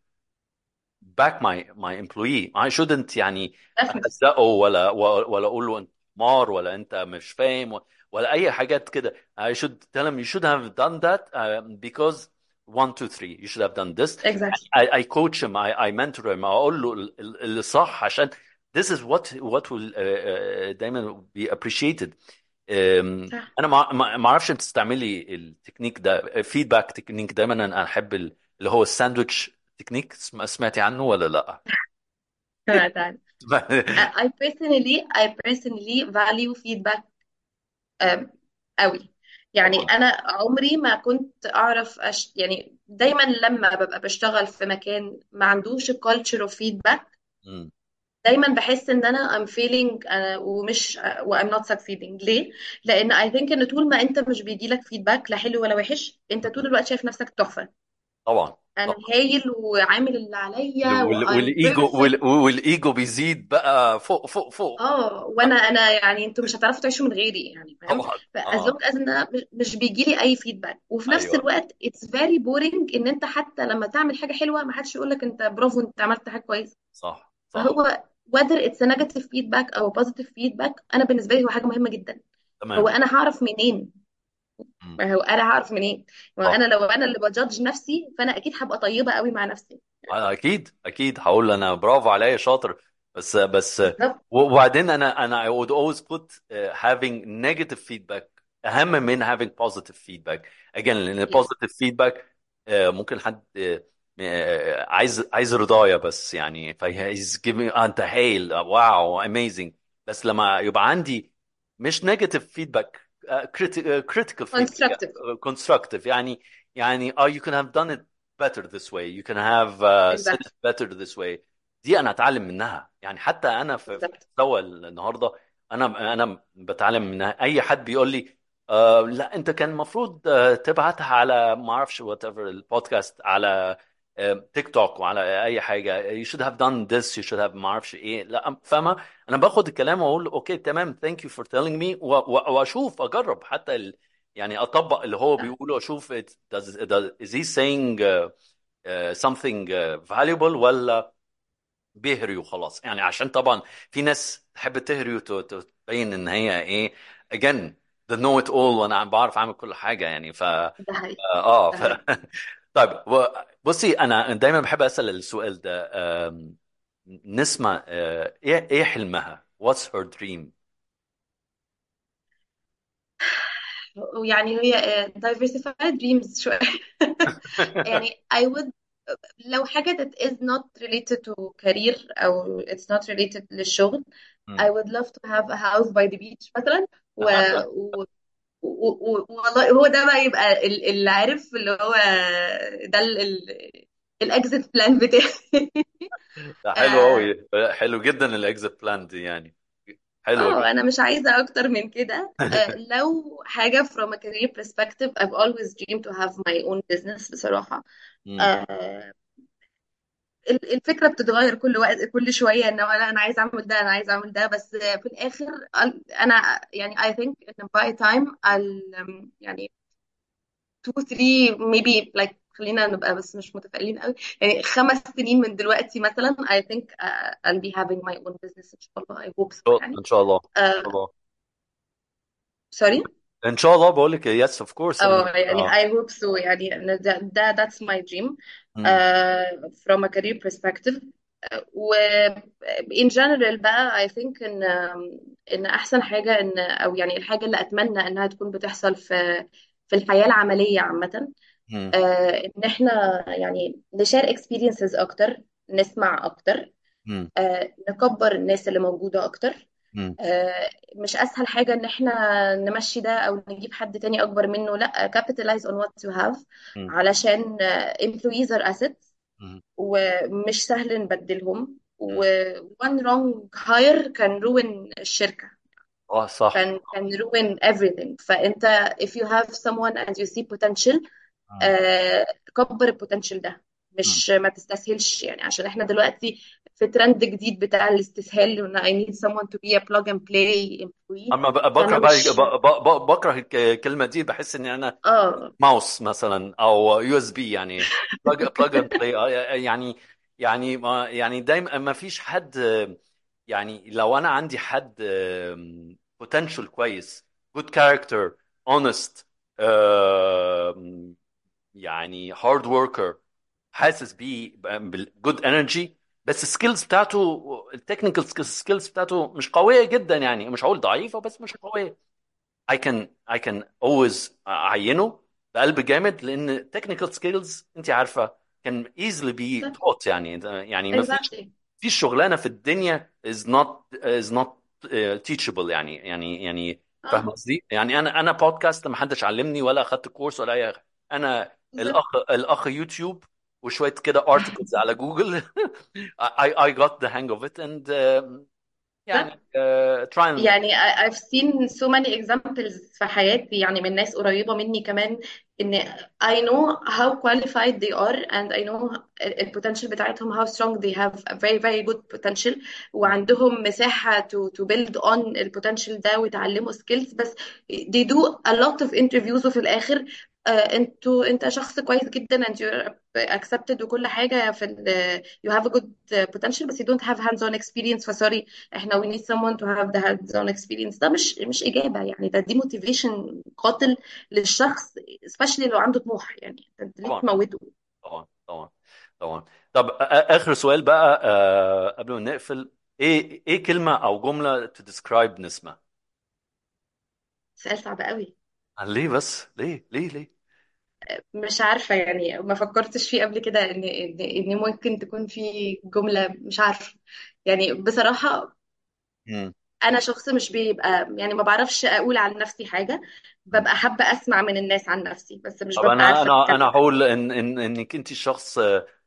back my my employee I shouldn't يعني definitely اهزقه ولا ولا اقول له انت حمار ولا انت مش فاهم ولا اي حاجات كده I should tell him you should have done that uh, because one two three you should have done this exactly I, I coach him I, I mentor him اقول له ال- ال- اللي صح عشان this is what what will uh, uh, دايما be appreciated um, صح انا ما ما ما اعرفش انت تستعملي التكنيك ده فيدباك تكنيك دايما انا احب ال- اللي هو الساندويتش تكنيك سم- سمعتي عنه ولا لا سمعت عنه. I personally I personally value feedback um, قوي يعني طبعا انا عمري ما كنت اعرف أش... يعني دايما لما ببقى بشتغل في مكان ما عندوش culture of feedback مم. دايما بحس ان انا I'm failing uh, ومش uh, و I'm not succeeding ليه؟ لان I think ان طول ما انت مش بيجيلك feedback لا حلو ولا وحش انت طول الوقت شايف نفسك تحفة طبعا انا طبعا هايل وعامل اللي عليا و وال- I'm والايجو perfect وال- والايجو بيزيد بقى فوق فوق فوق اه وانا انا يعني انتوا مش هتعرفوا تعيشوا من غيري يعني فاهم طبعا فاز اه لونج از ان أنا مش مش بيجي لي اي فيدباك وفي نفس ايوه الوقت اتس فيري بورينج ان انت حتى لما تعمل حاجه حلوه ما حدش يقول لك انت برافو انت عملت حاجه كويسه صح صح فهو whether it's a negative feedback او positive feedback انا بالنسبه لي هو حاجه مهمه جدا هو تمام انا هعرف منين مم. ما هو انا هعرف منين ما هو صح انا لو انا اللي بجادج نفسي فانا اكيد هبقى طيبه قوي مع نفسي انا اكيد اكيد هقول انا برافو عليا شاطر بس بس بالظبط وبعدين انا انا I would always put uh, having negative feedback اهم من having positive feedback again لان yes positive feedback uh, ممكن حد uh, uh, عايز عايز رضايا بس يعني فهي he's giving انت هايل واو amazing بس لما يبقى عندي مش negative feedback uh, criti- uh, critical feedback constructive uh, constructive يعني يعني oh you can have done it better this way you can have uh, said exactly it better this way دي انا اتعلم منها يعني حتى انا في في بالظبط مستوى النهارده انا انا بتعلم منها اي حد بيقول لي آه لا انت كان المفروض آه تبعتها على ما اعرفش وات ايفر البودكاست على آه تيك توك وعلى اي حاجه you should have done this you should have ما اعرفش ايه لا فاهمه انا باخد الكلام واقول اوكي تمام thank you for telling me و- و- واشوف اجرب حتى ال يعني اطبق اللي هو صح بيقوله اشوف it, does, does, is he saying uh, uh, something uh, valuable ولا بيهري وخلاص يعني عشان طبعا في ناس تحب تهري وتبين ان هي ايه again the know it all وانا بعرف اعمل كل حاجه يعني ف ده حقيقي اه ده ف... حقيقي طيب و- بصي انا دايما بحب اسال السؤال ده آم، نسمة آه، ايه ايه حلمها what's her dream ويعني هي آه، diversified dreams شوية يعني I would لو حاجة that is not related to career أو it's not related للشغل I مم. would love to have a house by the beach مثلا و, أها. و... و... و... والله هو ده بقى يبقى ال- اللي عارف اللي هو ده ال... ال... الاكزit بلان بتاعي ده حلو اه قوي حلو جدا الاكزit بلان دي يعني حلوه آه، جدا انا مش عايزة اكتر من كده آه، لو حاجة from a career perspective I've always dreamed to have my own business بصراحة مم. آه، ال- الفكرة بتتغير كل وقت كل شوية ان لا انا عايز اعمل ده انا عايز اعمل ده بس في الاخر انا يعني I think in by time I'll يعني two three maybe like خلينا نبقى بس مش متفائلين قوي يعني خمس سنين من دلوقتي مثلا I think uh, I'll be having my own business ان شاء الله I hope so يعني ان شاء الله ان شاء uh, الله sorry ان شاء الله بقول لك yes of course اه أنا- يعني اه I hope so يعني إن ده, ده that's my dream مم. uh, from a career perspective uh, و in general بقى I think ان ان احسن حاجة ان او يعني الحاجة اللي اتمنى انها تكون بتحصل في في الحياة العملية عامة مم. آه، ان احنا يعني نشار experiences اكتر نسمع اكتر مم. آه، نكبر الناس اللي موجودة اكتر مم. آه، مش اسهل حاجة ان احنا نمشي ده او نجيب حد تاني اكبر منه لا capitalize on what you have مم. علشان آه، employees are assets مم. ومش سهل نبدلهم مم. و one wrong hire كان ruin الشركة اه صح كان كان ruin everything فأنت if you have someone and you see potential مم. آه، كبر البوتنشال ده مم. مش ما تستسهلش يعني عشان احنا دلوقتي في ترند جديد بتاع الاستسهال وان I need someone to be a plug and play employee اما ب- بكره فانا بقى مش ب- ب- ب- بكره الك- الكلمه دي بحس اني انا اه ماوس مثلا او يو اس بي يعني بلاج بلاج اند بلاي يعني يعني ما يعني دايما ما فيش حد يعني لو انا عندي حد بوتنشال كويس جود كاركتر اونست يعني هارد وركر حاسس بيه بالجود انرجي بس السكيلز بتاعته التكنيكال سكيلز بتاعته مش قويه جدا يعني مش هقول ضعيفه بس مش قويه I can I can always اعينه بقلب جامد لان technical skills انت عارفه can easily be صح taught يعني يعني ما فيش exactly فيش شغلانه في الدنيا is not is not uh, teachable يعني يعني يعني فاهم اه قصدي؟ يعني انا انا بودكاست ما حدش علمني ولا اخدت كورس ولا اي حاجه انا بالظبط الاخ الاخ يوتيوب وشويه كده articles على جوجل I I got the hang of it and uh, يعني صح uh, try and يعني I- I've seen so many examples في حياتي يعني من ناس قريبة مني كمان إن I know how qualified they are and I know ال potential بتاعتهم how strong they have a very very good potential وعندهم مساحة to to build on ال potential ده ويتعلموا skills بس they do a lot of interviews وفي الآخر آه، انتوا انت شخص كويس جدا and you're accepted وكل حاجة في ال you have a good potential بس you don't have hands-on experience فسوري احنا we need someone to have the hands-on experience ده مش مش إجابة يعني ده دي motivation قاتل للشخص especially لو عنده طموح يعني انت ليه طبعا تموته طبعا طبعا طبعا طب آ- اخر سؤال بقى آه، قبل ما نقفل ايه ايه كلمة او جملة to describe نسمة سؤال صعب قوي ليه بس ليه ليه ليه مش عارفة يعني ما فكرتش فيه قبل كده ان ان ان ممكن تكون في جملة مش عارفة يعني بصراحة مم. انا شخص مش بيبقى يعني ما بعرفش اقول عن نفسي حاجة مم. ببقى حابة اسمع من الناس عن نفسي بس مش طب ببقى انا عارفة انا انا اتكلم هقول ان ان انك انت شخص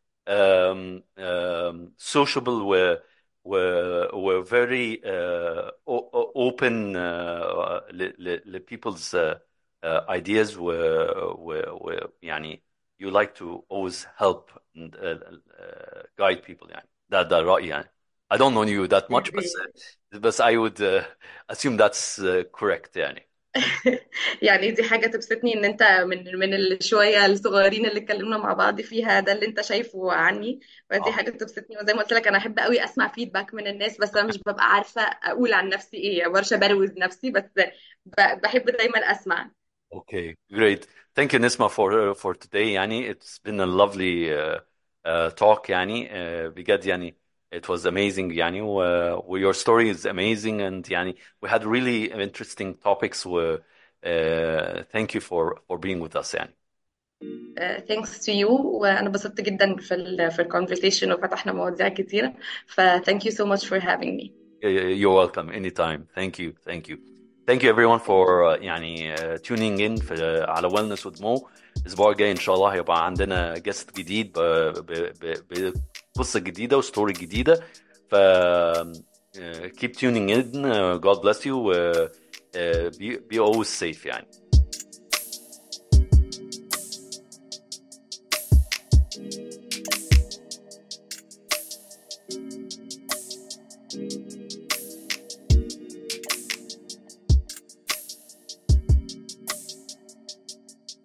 سوشيبل و و و very uh, o- o- open uh, ل ل ل people's uh, uh, ideas و و و يعني you like to always help and uh, uh, guide people يعني ده ده رأيي يعني I don't know you that much بس بس I would uh, assume that's uh, correct يعني يعني دي حاجة تبسطني ان انت من من الشوية الصغيرين اللي اتكلمنا مع بعض فيها ده اللي انت شايفه عني فدي اه حاجة تبسطني وزي ما قلت لك انا احب قوي اسمع فيدباك من الناس بس انا مش ببقى عارفة اقول عن نفسي ايه برشا بروز نفسي بس ب- بحب دايما اسمع Okay, great. Thank you, Nisma, for for today. يعني it's been a lovely uh, uh, talk. يعني uh, بجد يعني it was amazing. يعني و, و your story is amazing and يعني we had really interesting topics. و uh, thank you for for being with us. يعني Uh, thanks to you وانا انبسطت جدا في ال في الكونفرسيشن وفتحنا مواضيع كتيرة ف thank you so much for having me you're welcome anytime. Thank you, thank you, thank you everyone for uh, يعني uh, tuning in في على wellness with Mo. الأسبوع الجاي إن شاء الله هيبقى عندنا جست جديد ب- ب- ب- بقصة جديدة وستوري جديدة. ف uh, keep tuning in. Uh, God bless you. Uh, uh, be, be always safe يعني.